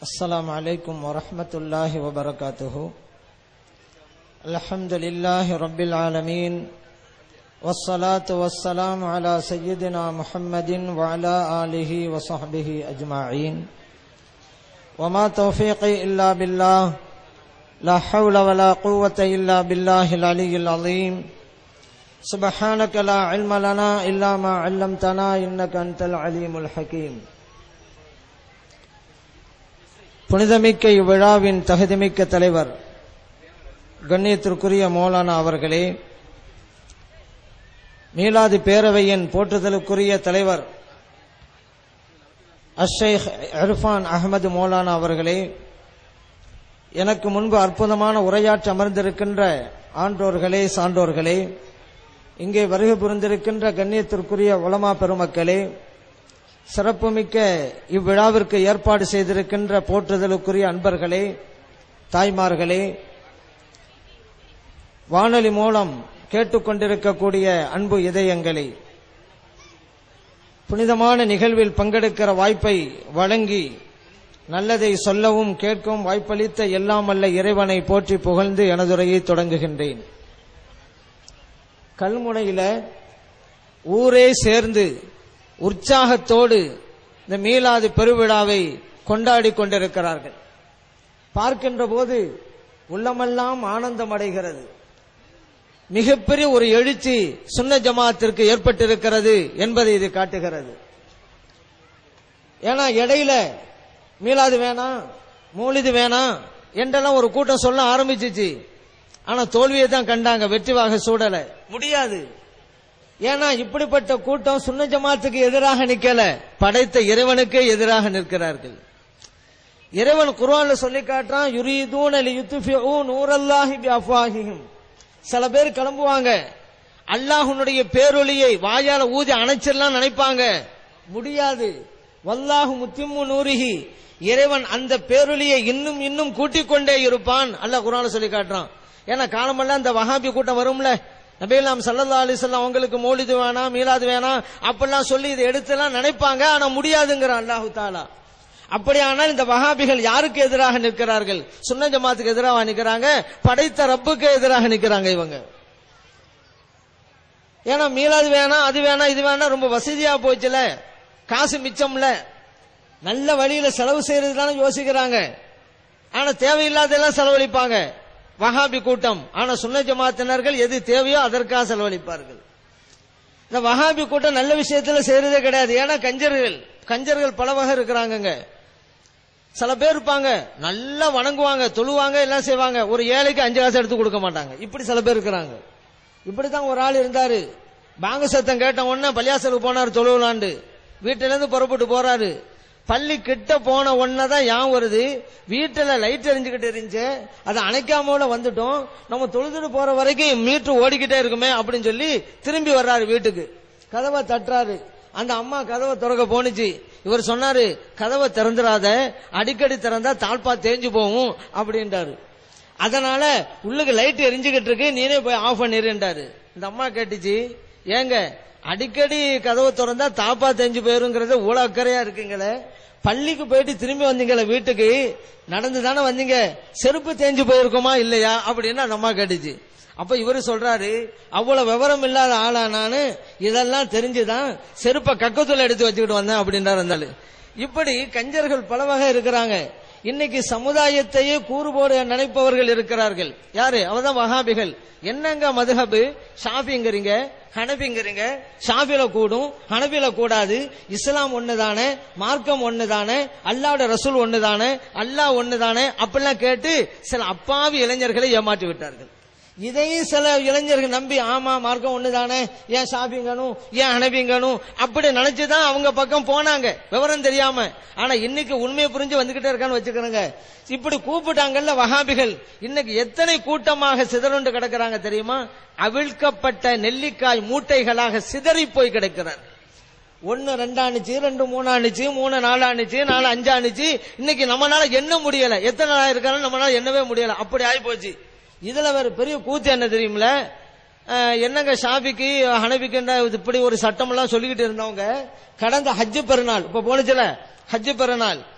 السلام عليكم ورحمة الله وبركاته الحمد لله رب العالمين والصلاة والسلام على سيدنا محمد وعلى آله وصحبه أجمعين وما توفيقي إلا بالله لا حول ولا قوة إلا بالله العلي العظيم سبحانك لا علم لنا إلا ما علمتنا إنك أنت العليم الحكيم புனிதமிக்க இவ்விழாவின் தகுதிமிக்க தலைவர் கண்ணியத்திற்குரிய மௌலானா அவர்களே மீலாது பேரவையின் போற்றுதலுக்குரிய தலைவர் அஷேக் இர்ஃபான் அகமது மௌலானா அவர்களே எனக்கு முன்பு அற்புதமான உரையாற்றி அமர்ந்திருக்கின்ற ஆன்றோர்களே சான்றோர்களே இங்கே வருகை புரிந்திருக்கின்ற கண்ணியத்திற்குரிய உலமா பெருமக்களே சிறப்புமிக்க இவ்விழாவிற்கு ஏற்பாடு செய்திருக்கின்ற போற்றுதலுக்குரிய அன்பர்களே தாய்மார்களே வானொலி மூலம் கேட்டுக்கொண்டிருக்கக்கூடிய அன்பு இதயங்களே புனிதமான நிகழ்வில் பங்கெடுக்கிற வாய்ப்பை வழங்கி நல்லதை சொல்லவும் கேட்கவும் வாய்ப்பளித்த எல்லாம் அல்ல இறைவனை போற்றி புகழ்ந்து எனதுரையை தொடங்குகின்றேன் கல்முனையில ஊரே சேர்ந்து உற்சாகத்தோடு இந்த மீளாது பெருவிழாவை கொண்டாடி கொண்டிருக்கிறார்கள் பார்க்கின்ற போது உள்ளமெல்லாம் ஆனந்தம் அடைகிறது மிகப்பெரிய ஒரு எழுச்சி சுன்ன ஜமாத்திற்கு ஏற்பட்டிருக்கிறது என்பதை இது காட்டுகிறது ஏன்னா இடையில மீளாது வேணாம் மூலிது வேணாம் என்றெல்லாம் ஒரு கூட்டம் சொல்ல ஆரம்பிச்சிச்சு ஆனா தோல்வியை தான் கண்டாங்க வெற்றிவாக சூடல முடியாது ஏன்னா இப்படிப்பட்ட கூட்டம் சுன்ன ஜமாத்துக்கு எதிராக நிக்கல படைத்த இறைவனுக்கே எதிராக நிற்கிறார்கள் இறைவன் குர்ஆன்ல சொல்லி காட்டுறான் யுரீதூன லியுத்ஃபிஊ நூரல்லாஹி பிஅஃவாஹிஹிம் சில பேர் கிளம்புவாங்க அல்லாஹ்வுடைய பேரொளியை வாயால ஊதி அணைச்சிடலாம் நினைப்பாங்க முடியாது வல்லாஹு முத்திம்மு நூரிஹி இறைவன் அந்த பேரொளியை இன்னும் இன்னும் கூட்டிக் கொண்டே இருப்பான் அல்லாஹ் குர்ஆன்ல சொல்லி காட்டுறான் ஏன்னா காலமெல்லாம் இந்த வஹாபி கூட்டம் வரும்ல நபீலாம் சல்லல்லா அலிசல்லாம் அவங்களுக்கு மௌலிது வேணாம் மீலாது வேணாம் அப்படிலாம் சொல்லி இதை எடுத்துலாம் நினைப்பாங்க ஆனா முடியாதுங்கிறான் அல்லாஹு தாலா அப்படியானால் இந்த வஹாபிகள் யாருக்கு எதிராக நிற்கிறார்கள் சுன்ன ஜமாத்துக்கு எதிராக நிற்கிறாங்க படைத்த ரப்புக்கு எதிராக நிற்கிறாங்க இவங்க ஏன்னா மீலாது வேணாம் அது வேணாம் இது வேணாம் ரொம்ப வசதியா போச்சுல காசு மிச்சம்ல நல்ல வழியில செலவு செய்யறது யோசிக்கிறாங்க ஆனா தேவையில்லாதெல்லாம் செலவழிப்பாங்க வஹாபி கூட்டம் ஆனா சுன்ன ஜமாத்தினர்கள் எது தேவையோ அதற்காக செலவழிப்பார்கள் இந்த வஹாபி கூட்டம் நல்ல விஷயத்துல செய்யறதே கிடையாது ஏன்னா கஞ்சர்கள் கஞ்சர்கள் பல வகை இருக்கிறாங்கங்க சில பேர் இருப்பாங்க நல்லா வணங்குவாங்க தொழுவாங்க எல்லாம் செய்வாங்க ஒரு ஏழைக்கு அஞ்சு காசு எடுத்து கொடுக்க மாட்டாங்க இப்படி சில பேர் இருக்கிறாங்க இப்படித்தான் ஒரு ஆள் இருந்தாரு பாங்க சத்தம் கேட்ட உடனே பள்ளியாசலுக்கு போனார் தொழுவலாண்டு வீட்டில இருந்து புறப்பட்டு போறாரு பள்ளி கிட்ட போன தான் யான் வருது வீட்டுல லைட் எரிஞ்சுக்கிட்டு இருந்துச்சு அதை அணைக்காமல வந்துட்டோம் நம்ம தொழுதுட்டு போற வரைக்கும் மீட்டர் ஓடிக்கிட்டே இருக்குமே அப்படின்னு சொல்லி திரும்பி வர்றாரு வீட்டுக்கு கதவை தட்டுறாரு அந்த அம்மா கதவை திறக்க போனுச்சு இவர் சொன்னாரு கதவை திறந்துடாத அடிக்கடி திறந்தா தாழ்பா தேஞ்சு போகும் அப்படின்றாரு அதனால உள்ளுக்கு லைட் எரிஞ்சுக்கிட்டு இருக்கு நீனே போய் ஆஃப் பண்ணிருன்றாரு இந்த அம்மா கேட்டுச்சு ஏங்க அடிக்கடி கதவை திறந்தா தாப்பா தெரிஞ்சு போயிருங்கிறது இவ்வளவு அக்கறையா இருக்குங்களே பள்ளிக்கு போயிட்டு திரும்பி வந்தீங்களே வீட்டுக்கு நடந்து தானே வந்தீங்க செருப்பு தேஞ்சு போயிருக்குமா இல்லையா அப்படின்னு அந்த அம்மா கேட்டுச்சு அப்ப இவரு சொல்றாரு அவ்வளவு விவரம் இல்லாத ஆளா நானு இதெல்லாம் தெரிஞ்சுதான் செருப்ப கக்கத்துல எடுத்து வச்சுக்கிட்டு வந்தேன் அப்படின்றாரு இருந்தாலும் இப்படி கஞ்சர்கள் பல வகை இருக்கிறாங்க இன்னைக்கு சமுதாயத்தையே கூறுபோடு நினைப்பவர்கள் இருக்கிறார்கள் யாரு அவதான் வகாபிகள் என்னங்க மதுஹபு ஷாஃபிங்கிறீங்க ஹனபிங்கிறீங்க ஷாஃபில கூடும் ஹனபில கூடாது இஸ்லாம் ஒண்ணுதானே மார்க்கம் ஒண்ணுதானே அல்லாவோட ரசூல் ஒண்ணுதானே அல்லாஹ் ஒண்ணுதானே அப்படிலாம் கேட்டு சில அப்பாவி இளைஞர்களை ஏமாற்றி விட்டார்கள் இதையும் சில இளைஞர்கள் நம்பி ஆமா மார்க்கம் ஒண்ணுதானே ஏன் ஷாப்பிங்கனும் ஏன் அனபிங்கனும் அப்படி நினைச்சுதான் அவங்க பக்கம் போனாங்க விவரம் தெரியாம ஆனா இன்னைக்கு உண்மையை புரிஞ்சு வந்துகிட்டே இருக்கான்னு வச்சுக்கிறேங்க இப்படி கூப்பிட்டாங்கல்ல வகாபிகள் இன்னைக்கு எத்தனை கூட்டமாக சிதறுண்டு கிடக்குறாங்க தெரியுமா அவிழ்க்கப்பட்ட நெல்லிக்காய் மூட்டைகளாக சிதறி போய் கிடக்கிறார் ஒன்னு ரெண்டானுச்சு ரெண்டு மூணானுச்சு மூணு நாலானுச்சு நாலு அஞ்சானுச்சு இன்னைக்கு நம்மளால எண்ண முடியல எத்தனை நாள் இருக்காலும் நம்மளால எண்ணவே முடியல அப்படி ஆகி போச்சு இதுல வேற பெரிய கூத்து என்ன தெரியுமில என்னங்க ஷாபிக்கு ஹனபிக்கு இப்படி ஒரு சட்டம் எல்லாம் சொல்லிக்கிட்டு இருந்தவங்க கடந்த ஹஜ்ஜு பெருநாள் இப்ப போனுச்சுல ஹஜ்ஜு பெருநாள்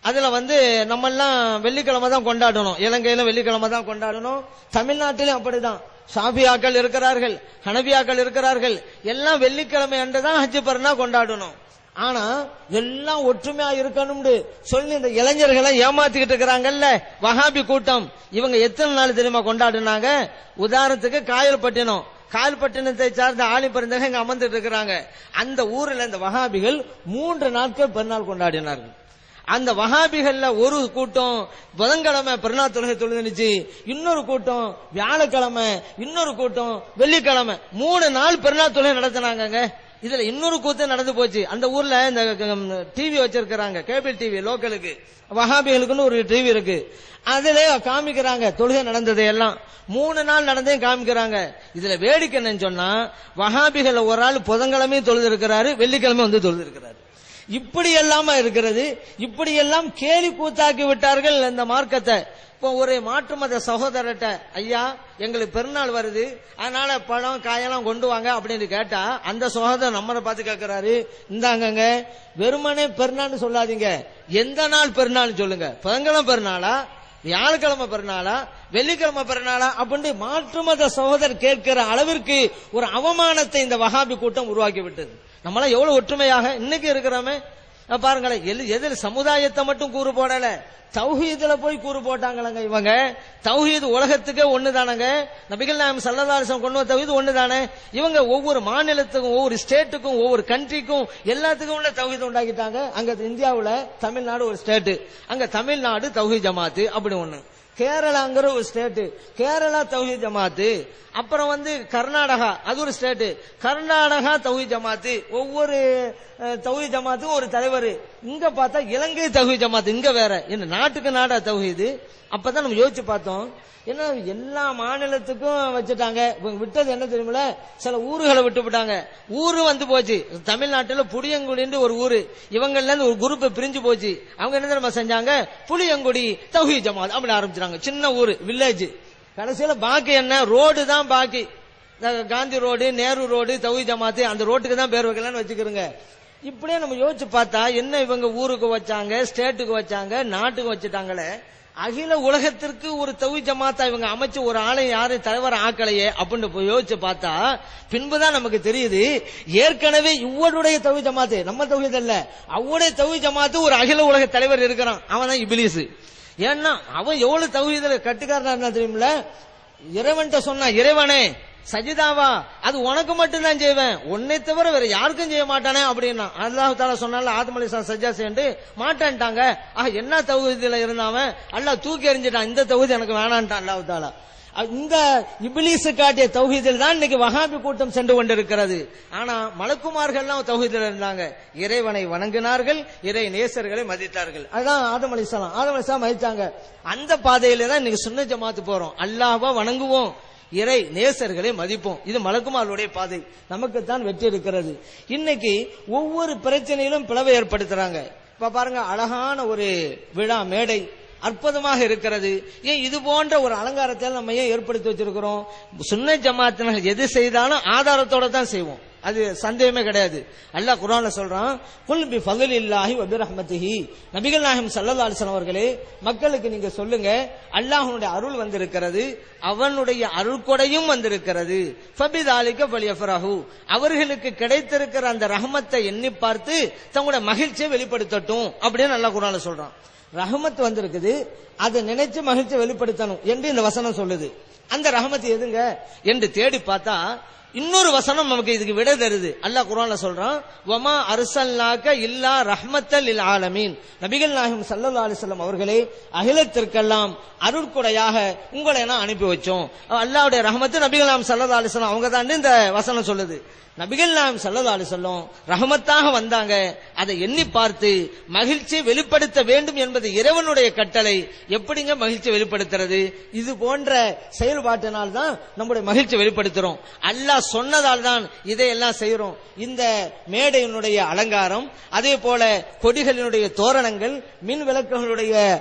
அதுல வந்து நம்ம எல்லாம் வெள்ளிக்கிழமை தான் கொண்டாடணும் இலங்கையில வெள்ளிக்கிழமை தான் கொண்டாடணும் தமிழ்நாட்டிலும் அப்படிதான் ஷாபியாக்கள் இருக்கிறார்கள் ஹனபியாக்கள் இருக்கிறார்கள் எல்லாம் வெள்ளிக்கிழமை அன்று தான் ஹஜ் பெருனா கொண்டாடணும் ஆனா எல்லாம் ஒற்றுமையா இருக்கணும்னு சொல்லி இந்த இளைஞர்களை ஏமாத்திக்கிட்டு இருக்கிறாங்கல்ல வஹாபி கூட்டம் இவங்க எத்தனை நாள் தெரியுமா கொண்டாடுனாங்க உதாரணத்துக்கு காயல்பட்டினம் காயல்பட்டினத்தை சார்ந்த ஆலி பெருந்தக இங்க அமர்ந்துட்டு இருக்கிறாங்க அந்த ஊர்ல இந்த வஹாபிகள் மூன்று நாட்கள் பெருநாள் கொண்டாடினார்கள் அந்த வஹாபிகள்ல ஒரு கூட்டம் புதன்கிழமை பெருநாள் தொழுகை தொழுதுனுச்சு இன்னொரு கூட்டம் வியாழக்கிழமை இன்னொரு கூட்டம் வெள்ளிக்கிழமை மூணு நாள் பெருநாள் தொழுகை நடத்தினாங்கங்க இதுல இன்னொரு கூத்து நடந்து போச்சு அந்த ஊர்ல இந்த டிவி வச்சிருக்கிறாங்க கேபிள் டிவி லோக்கலுக்கு வஹாபிகளுக்குன்னு ஒரு டிவி இருக்கு அதுல காமிக்கிறாங்க தொழுகை நடந்தது எல்லாம் மூணு நாள் நடந்தையும் காமிக்கிறாங்க இதுல வேடிக்கை என்னன்னு சொன்னா வஹாபிகள் ஒரு ஆள் புதன்கிழமையும் தொழுது இருக்கிறாரு வெள்ளிக்கிழமை வந்து தொழுது இருக்கிறாரு இப்படி எல்லாம இருக்கிறது இப்படி எல்லாம் கேலி கூத்தாக்கி விட்டார்கள் இந்த மார்க்கத்தை இப்போ ஒரு மாற்று மத சகோதரர்கிட்ட ஐயா எங்களுக்கு பெருநாள் வருது அதனால பழம் காயெல்லாம் கொண்டு வாங்க அப்படின்னு கேட்டா அந்த சகோதரர் நம்மளை பார்த்து கேட்கிறாரு இந்தாங்கங்க வெறுமனே பெருநாள்னு சொல்லாதீங்க எந்த நாள் பெருநாள்னு சொல்லுங்க புதன்கிழமை பெருநாளா வியாழக்கிழமை பெருநாளா வெள்ளிக்கிழமை பெருநாளா அப்படின்னு மாற்று மத சகோதரர் கேட்கிற அளவிற்கு ஒரு அவமானத்தை இந்த வஹாபி கூட்டம் உருவாக்கி விட்டது நம்மளாம் எவ்வளவு ஒற்றுமையாக இன்னைக்கு இருக்கிறோமே அஹ் பாருங்களேன் எது- எதில் சமுதாயத்தை மட்டும் கூறு போடல தௌஹீதுல போய் கூறு போட்டாங்களங்க இவங்க தௌஹீது உலகத்துக்கே ஒண்ணுதானங்க நபிகள் நாயம் சல்லதாரிசம் கொண்டு வந்த தௌஹீது ஒண்ணுதானே இவங்க ஒவ்வொரு மாநிலத்துக்கும் ஒவ்வொரு ஸ்டேட்டுக்கும் ஒவ்வொரு கண்ட்ரிக்கும் எல்லாத்துக்கும் உள்ள தௌஹீது உண்டாக்கிட்டாங்க அங்க இந்தியாவுல தமிழ்நாடு ஒரு ஸ்டேட் அங்க தமிழ்நாடு தௌஹீத் ஜமாத்து அப்படி ஒண்ணு கேரளாங்கிற ஒரு ஸ்டேட் கேரளா தௌஹீத் ஜமாத்து அப்புறம் வந்து கர்நாடகா அது ஒரு ஸ்டேட் கர்நாடகா தௌஹீத் ஜமாத்து ஒவ்வொரு அஹ், தௌஹீத் ஜமாத்துக்கும் ஒரு தலைவர் இங்க பார்த்தா இலங்கை தௌஹீத் ஜமாத்து இங்க வேற என்ன நாட்டுக்கு நாடா தௌஹீது அப்பதான் நம்ம யோசிச்சு பார்த்தோம் ஏன்னா எல்லா மாநிலத்துக்கும் வச்சுட்டாங்க இவங்க விட்டது என்ன தெரியுமில சில ஊர்களை விட்டு விட்டாங்க ஊரு வந்து போச்சு தமிழ்நாட்டுல புளியங்குடின்னு ஒரு ஊரு இவங்கள்ல இருந்து ஒரு குரூப் பிரிஞ்சு போச்சு அவங்க என்ன தெரியுமா செஞ்சாங்க புளியங்குடி தௌஹி ஜமாத் அப்படி ஆரம்பிச்சாங்க சின்ன ஊரு வில்லேஜ் கடைசியில பாக்கி என்ன ரோடு தான் பாக்கி இந்த காந்தி ரோடு நேரு ரோடு தௌஹி ஜமாத்து அந்த ரோட்டுக்கு தான் பேர் வைக்கலாம்னு வச்சுக்கிறோங்க இப்படியே நம்ம யோசிச்சு பார்த்தா என்ன இவங்க ஊருக்கு வச்சாங்க ஸ்டேட்டுக்கு வச்சாங்க நாட்டுக்கு வச்சுட்டாங்களே அகில உலகத்திற்கு ஒரு தவி ஜமாத்தா இவங்க அமைச்சு ஒரு ஆளை யாரு தலைவர் ஆக்கலையே அப்படின்னு போய் யோசிச்சு பார்த்தா பின்புதான் நமக்கு தெரியுது ஏற்கனவே இவருடைய தவி ஜமாத்து நம்ம தௌஹீத் அல்ல அவருடைய தவி ஜமாத்து ஒரு அகில உலக தலைவர் இருக்கிறான் அவன் தான் இபிலிஸ் ஏன்னா அவன் எவ்வளவு தௌஹீதுல கட்டுக்காரனா இருந்தா தெரியுமில இறைவன்ட்ட சொன்னா இறைவனே சஜிதாவா அது உனக்கு மட்டும்தான் செய்வேன் உன்னை தவிர வேற யாருக்கும் செய்ய மாட்டானே அப்படின்னா அல்லாஹ் தாலா சொன்னால ஆதம் அலி சஜ்ஜா செய்யண்டு மாட்டான்ட்டாங்க ஆஹ் என்ன தகுதியில இருந்தாவன் அல்லாஹ் தூக்கி எறிஞ்சிட்டான் இந்த தகுதி எனக்கு வேணான்ட்டான் அல்லாஹ் தாலா அஹ் இந்த இபிலிசு காட்டிய தௌஹீதில் தான் இன்னைக்கு வஹாபி கூட்டம் சென்று கொண்டிருக்கிறது ஆனா மலக்குமார்கள்லாம் தௌஹீதில் இருந்தாங்க இறைவனை வணங்கினார்கள் இறை நேசர்களை மதித்தார்கள் அதுதான் ஆதம் அலிஸ்லாம் ஆதம் அலிஸ்லாம் மதித்தாங்க அந்த பாதையில தான் இன்னைக்கு சுன்ன ஜமாத்து போறோம் அல்லாஹ்வா வணங்குவோம் இறை நேசர்களை மதிப்போம் இது மலக்குமார்களுடைய பாதை நமக்கு தான் வெற்றி இருக்கிறது இன்னைக்கு ஒவ்வொரு பிரச்சனையிலும் பிளவை ஏற்படுத்துறாங்க இப்ப பாருங்க அழகான ஒரு விழா மேடை அற்புதமாக இருக்கிறது ஏன் இது போன்ற ஒரு அலங்காரத்தை நம்ம ஏன் ஏற்படுத்தி வச்சிருக்கிறோம் சுன்ன ஜமாத்தினர் எது செய்தாலும் ஆதாரத்தோட தான் செய்வோம் அது சந்தேகமே கிடையாது அல்லாஹ் குர்ஆன்ல சொல்றான் குல் பி ஃபضலில்லாஹி வ பிரஹ்மத்திஹி நபிகள் நாயகம் ஸல்லல்லாஹு அலைஹி வஸல்லம் அவர்களே மக்களுக்கு நீங்க சொல்லுங்க அல்லாஹ்வுடைய அருள் வந்திருக்கிறது அவனுடைய அருள்கொடையும் வந்திருக்கிறது ஃபபிதாலிக ஃபலியஃபரஹு அவர்களுக்கு கிடைத்திருக்கிற அந்த ரஹமத்தை எண்ணி பார்த்து தங்களுடைய மகிழ்ச்சியை வெளிப்படுத்தட்டும் அப்படின்னு அல்லாஹ் குர்ஆன்ல சொல்றான் ரஹமத் வந்திருக்குது அதை நினைச்சு மகிழ்ச்சி வெளிப்படுத்தணும் என்று இந்த வசனம் சொல்லுது அந்த ரஹமத் எதுங்க என்று தேடி பார்த்தா இன்னொரு வசனம் நமக்கு இதுக்கு விட தருது அல்லாஹ் குர்ஆன்ல சொல்றான் வமா அர்சல்னாக இல்லா ரஹ்மத்தல் லில் ஆலமீன் நபிகள் நாயகம் ஸல்லல்லாஹு அலைஹி வஸல்லம் அவர்களே அகிலத்திற்கெல்லாம் அருட்கொடையாக உங்களை நான் அனுப்பி வச்சோம் அல்லாஹ்வுடைய ரஹமத்து நபிகள் நாயகம் ஸல்லல்லாஹு அலைஹி வஸல்லம் அவங்க தான் இந்த வசனம் சொல்லுது நபிகள் நாயம் ஸல்லல்லாஹு அலைஹி வஸல்லம் ரஹமத்தாக வந்தாங்க அதை எண்ணி பார்த்து மகிழ்ச்சியை வெளிப்படுத்த வேண்டும் என்பது இறைவனுடைய கட்டளை எப்படிங்க மகிழ்ச்சி வெளிப்படுத்துறது இது போன்ற செயல்பாட்டினால் தான் நம்முடைய மகிழ்ச்சி வெளிப்படுத்துறோம் அல்லாஹ் சொன்னதால் தான் இதையெல்லாம் செய்யறோம் இந்த மேடையினுடைய அலங்காரம் அதே போல கொடிகளினுடைய தோரணங்கள் மின் விளக்குகளுடைய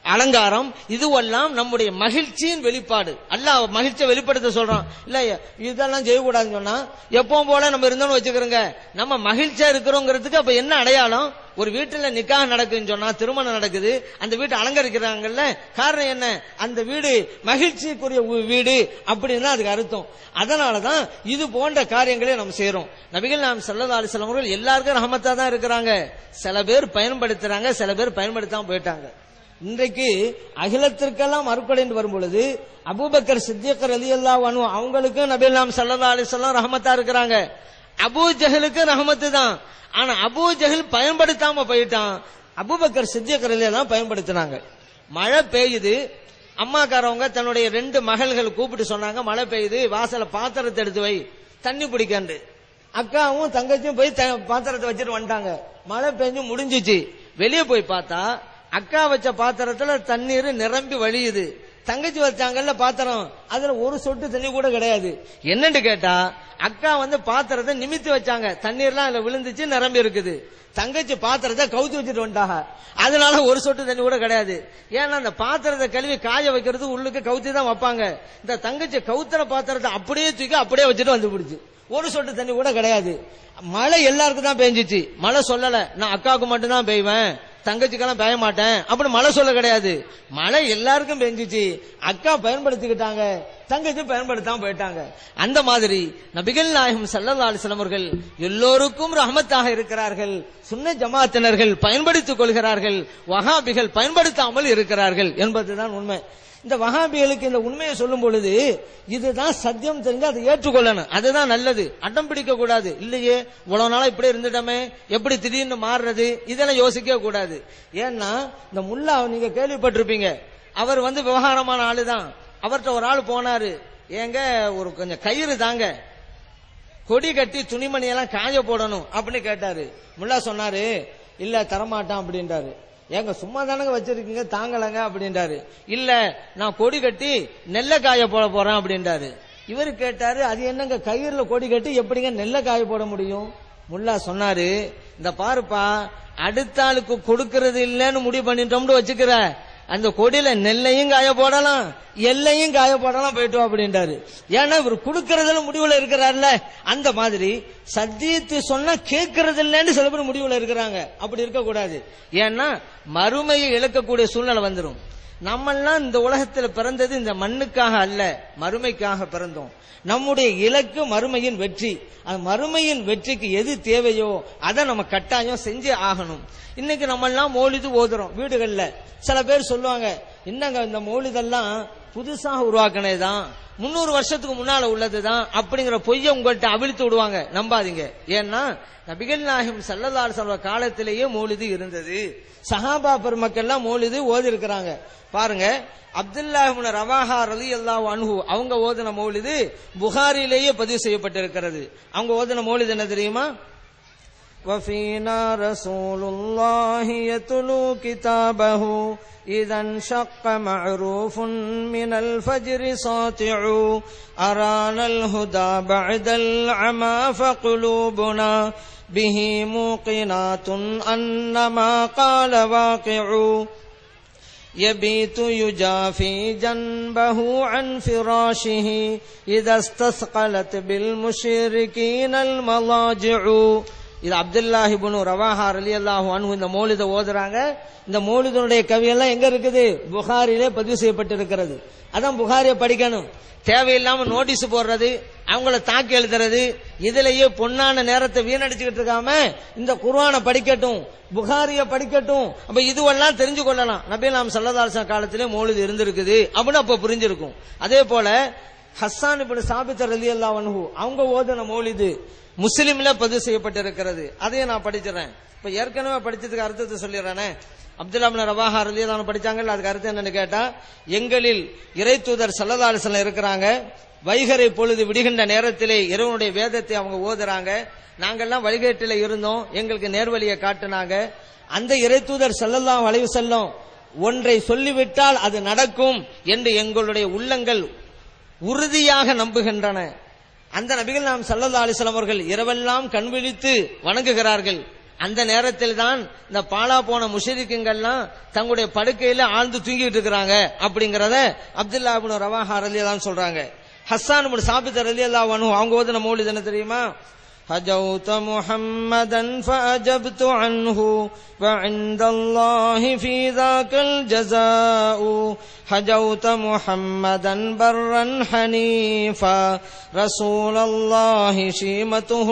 அலங்காரம் இதுவெல்லாம் நம்முடைய மகிழ்ச்சியின் வெளிப்பாடு அல்லாஹ் மகிழ்ச்சியை வெளிப்படுத்த சொல்றான் இல்ல இதெல்லாம் செய்யக்கூடாதுன்னு சொன்னா எப்பவும் போல நம்ம இருந்தோம்னு வச்சுக்கிறோங்க நம்ம மகிழ்ச்சியா இருக்கிறோங்கிறதுக்கு அப்ப என்ன அடையாளம் ஒரு வீட்டுல நிக்காக நடக்குதுன்னு சொன்னா திருமணம் நடக்குது அந்த வீட்டை அலங்கரிக்கிறாங்கல்ல காரணம் என்ன அந்த வீடு மகிழ்ச்சிக்குரிய ஊ- வீடு அப்படின்னு அதுக்கு அர்த்தம் அதனாலதான் இது போன்ற காரியங்களை நம்ம செய்யறோம் நபிகள் நாம் சல்லா அலிஸ்லாம் அவர்கள் எல்லாருக்கும் ரஹமத்தா தான் இருக்கிறாங்க சில பேர் பயன்படுத்துறாங்க சில பேர் பயன்படுத்தாம போயிட்டாங்க இன்றைக்கு அகிலத்திற்கெல்லாம் அருக்கொடைந்து வரும் பொழுது அபூபக்கர் சித்தியக்கர் அலி அல்லா அவங்களுக்கு நபிகள் நாம் சல்லா அலிஸ்லாம் ரஹமத்தா இருக்கிறாங்க அபூ ஜஹலுக்கு ரஹமத்து தான் ஆனா அபூ ஜஹல் பயன்படுத்தாம போயிட்டான் அபூபக்கர் சித்தியக்கர் அலி எல்லாம் பயன்படுத்தினாங்க மழை பெய்யுது அம்மாக்காரவங்க தன்னுடைய ரெண்டு மகள்கள் கூப்பிட்டு சொன்னாங்க மழை பெய்யுது வாசல்ல பாத்திரத்தை எடுத்து வை தண்ணி பிடிக்கண்டு அக்காவும் தங்கச்சியும் போய் த- பாத்திரத்தை வச்சுட்டு வந்துட்டாங்க மழை பெஞ்சு முடிஞ்சிச்சு வெளியே போய் பார்த்தா அக்கா வச்ச பாத்திரத்துல தண்ணீர் நிரம்பி வழியுது தங்கச்சி வச்சாங்கல்ல பாத்திரம் அதுல ஒரு சொட்டு தண்ணி கூட கிடையாது என்னன்னு கேட்டா அக்கா வந்து பாத்திரத்தை நிமித்தி வச்சாங்க தண்ணீர்லாம் அதுல விழுந்துச்சு நிரம்பி இருக்குது தங்கச்சி பாத்திரத்தை கவுத்தி வச்சுட்டு வந்துட்டாங்க அதனால ஒரு சொட்டு தண்ணி கூட கிடையாது ஏன்னா அந்த பாத்திரத்தை கழுவி காய வைக்கிறது உள்ளுக்கு கவுத்தி தான் வைப்பாங்க இந்த தங்கச்சி கவுத்துற பாத்திரத்தை அப்படியே தூக்கி அப்படியே வச்சுட்டு வந்து பிடிச்சு ஒரு சொட்டு தண்ணி கூட கிடையாது மழை எல்லாருக்கும் தான் பெஞ்சிச்சு மழை சொல்லல நான் அக்காவுக்கு மட்டும் தான் பெய்வேன் தங்கச்சிக்கெல்லாம் பெய்ய மாட்டேன் அப்படி மழை சொல்ல கிடையாது மழை எல்லாருக்கும் பெஞ்சிச்சு அக்கா பயன்படுத்திக்கிட்டாங்க தங்கச்சி பயன்படுத்தாம போயிட்டாங்க அந்த மாதிரி நபிகள் நாயகம் சல்லல்லா அலிஸ்லாம் அவர்கள் எல்லோருக்கும் ரஹமத்தாக இருக்கிறார்கள் சுன்ன ஜமாத்தினர்கள் பயன்படுத்திக் கொள்கிறார்கள் வஹாபிகள் பயன்படுத்தாமல் இருக்கிறார்கள் என்பதுதான் உண்மை இந்த வஹாபிகளுக்கு இந்த உண்மையை சொல்லும் பொழுது இதுதான் சத்தியம் தெரிஞ்சு அதை ஏற்றுக்கொள்ளணும் அதுதான் நல்லது அடம் பிடிக்க கூடாது இல்லையே இவ்வளவு நாளா இப்படி இருந்துட்டோமே எப்படி திடீர்னு மாறுறது இதெல்லாம் யோசிக்க கூடாது ஏன்னா இந்த முல்லா நீங்க கேள்விப்பட்டிருப்பீங்க அவர் வந்து விவகாரமான ஆளுதான் அவர்கிட்ட ஒரு ஆள் போனாரு ஏங்க ஒரு கொஞ்சம் கயிறு தாங்க கொடி கட்டி துணிமணி எல்லாம் காய போடணும் அப்படின்னு கேட்டாரு முல்லா சொன்னாரு இல்ல தரமாட்டான் அப்படின்றாரு ஏங்க சும்மா தானங்க வச்சிருக்கீங்க தாங்கலங்க அப்படின்றாரு இல்ல நான் கொடி கட்டி நெல்ல காய போட போறேன் அப்படின்றாரு இவரு கேட்டாரு அது என்னங்க கயிறுல கொடி கட்டி எப்படிங்க நெல்ல காய போட முடியும் முல்லா சொன்னாரு இந்த பாருப்பா அடுத்த ஆளுக்கு கொடுக்கறது இல்லைன்னு முடிவு பண்ணிட்டோம்னு வச்சுக்கிற அந்த கொடியில நெல்லையும் காய போடலாம் எல்லையும் காய போடலாம் போயிட்டு வா அப்படின்றாரு ஏன்னா இவர் கொடுக்கறதுல முடிவுல இருக்கிறார்ல அந்த மாதிரி சத்தியத்தை சொன்னா கேட்கறது இல்லைன்னு சில பேர் முடிவுல இருக்கிறாங்க அப்படி இருக்க கூடாது ஏன்னா மறுமையை இழக்கக்கூடிய சூழ்நிலை வந்துரும் நம்மெல்லாம் இந்த உலகத்தில் பிறந்தது இந்த மண்ணுக்காக அல்ல மறுமைக்காக பிறந்தோம் நம்முடைய இலக்கு மறுமையின் வெற்றி அந்த மறுமையின் வெற்றிக்கு எது தேவையோ அதை நம்ம கட்டாயம் செஞ்சே ஆகணும் இன்னைக்கு நம்ம எல்லாம் மௌலிது ஓதுறோம் வீடுகள்ல சில பேர் சொல்லுவாங்க என்னங்க இந்த மௌலிதெல்லாம் புதுசாக உருவாக்கினதுதான் முன்னூறு வருஷத்துக்கு முன்னால உள்ளதுதான் அப்படிங்கிற பொய்யை உங்கள்கிட்ட அவிழ்த்து விடுவாங்க நம்பாதீங்க ஏன்னா நபிகள் நாயகம் சல்லல்லாஹு சொல்ற காலத்திலேயே மௌலிது இருந்தது சஹாபா பெருமக்கள்லாம் மௌலிது ஓதி இருக்கிறாங்க பாருங்க அப்துல்லாஹின் ரவாஹா ரலி அல்லாஹ் அன்ஹு அவங்க ஓதின மௌலிது புகாரிலேயே பதிவு செய்யப்பட்டிருக்கிறது அவங்க ஓதின மௌலிது என்ன தெரியுமா وفينا رسول الله يتلو كتابه إذا انشق معروف من الفجر ساطع أرانا الهدى بعد العمى فقلوبنا به موقنات أن ما قال واقع يبيت يجافي جنبه عن فراشه إذا استثقلت بالمشركين المضاجع இது அப்துல்லாஹிபுனு ரவாஹா அலி அல்லாஹு அனு இந்த மௌலித ஓதுறாங்க இந்த மௌலிதனுடைய கவியெல்லாம் எங்க இருக்குது புகாரிலே பதிவு செய்யப்பட்டிருக்கிறது அதான் புகாரியை படிக்கணும் தேவையில்லாம நோட்டீஸ் போடுறது அவங்கள தாக்கி எழுதுறது இதுலயே பொன்னான நேரத்தை வீணடிச்சுக்கிட்டு இருக்காம இந்த குர்ஆனை படிக்கட்டும் புகாரிய படிக்கட்டும் அப்ப இதுவெல்லாம் தெரிஞ்சு கொள்ளலாம் நபி நாம் சல்லதாசன் காலத்திலே மௌலிது இருந்திருக்குது அப்படின்னு அப்ப புரிஞ்சிருக்கும் அதே போல ஹஸ்ஸான் இப்படி சாபித்தர் அலி அல்லா அவங்க ஓதுன மௌலிது முஸ்லிம்ல பதிவு செய்யப்பட்டிருக்கிறது அதையும் நான் படிச்சிடறேன் இப்ப ஏற்கனவே படிச்சதுக்கு அர்த்தத்தை சொல்லிடுறேனே அப்துல்லாமின் ரவாஹா ரலியல்லாஹு படிச்சாங்கல்ல அதுக்கு அர்த்தம் என்னன்னு கேட்டா எங்களில் இறை தூதர் சல்லதாலிசல்ல இருக்கிறாங்க வைகரை பொழுது விடுகின்ற நேரத்திலே இறைவனுடைய வேதத்தை அவங்க ஓதுறாங்க நாங்கெல்லாம் வழிகேட்டில இருந்தோம் எங்களுக்கு நேர்வழியை காட்டுனாங்க அந்த இறை தூதர் சல்லல்லாஹு அலைஹி வஸல்லம் ஒன்றை சொல்லிவிட்டால் அது நடக்கும் என்று எங்களுடைய உள்ளங்கள் உறுதியாக நம்புகின்றன அந்த நபிகள் நாம் சல்லல்லா அலிஸ்லாம் அவர்கள் இரவெல்லாம் கண் விழித்து வணங்குகிறார்கள் அந்த நேரத்தில் தான் இந்த பாலா போன முஷரிக்குங்கள்லாம் தங்களுடைய படுக்கையில ஆழ்ந்து தூங்கிட்டு இருக்கிறாங்க அப்படிங்கறத அப்துல்லா இப்னு ரவாஹா ரலியல்லாஹு சொல்றாங்க ஹஸ்ஸான் இப்னு சாபித் ரலியல்லாஹு அன்ஹு அவங்க ஓதுன மௌலித் என்ன தெரியுமா هجوت محمدا فأجبت عنه وعند الله في ذاك الجزاء هجوت محمدا برا حنيفا رسول الله شيمته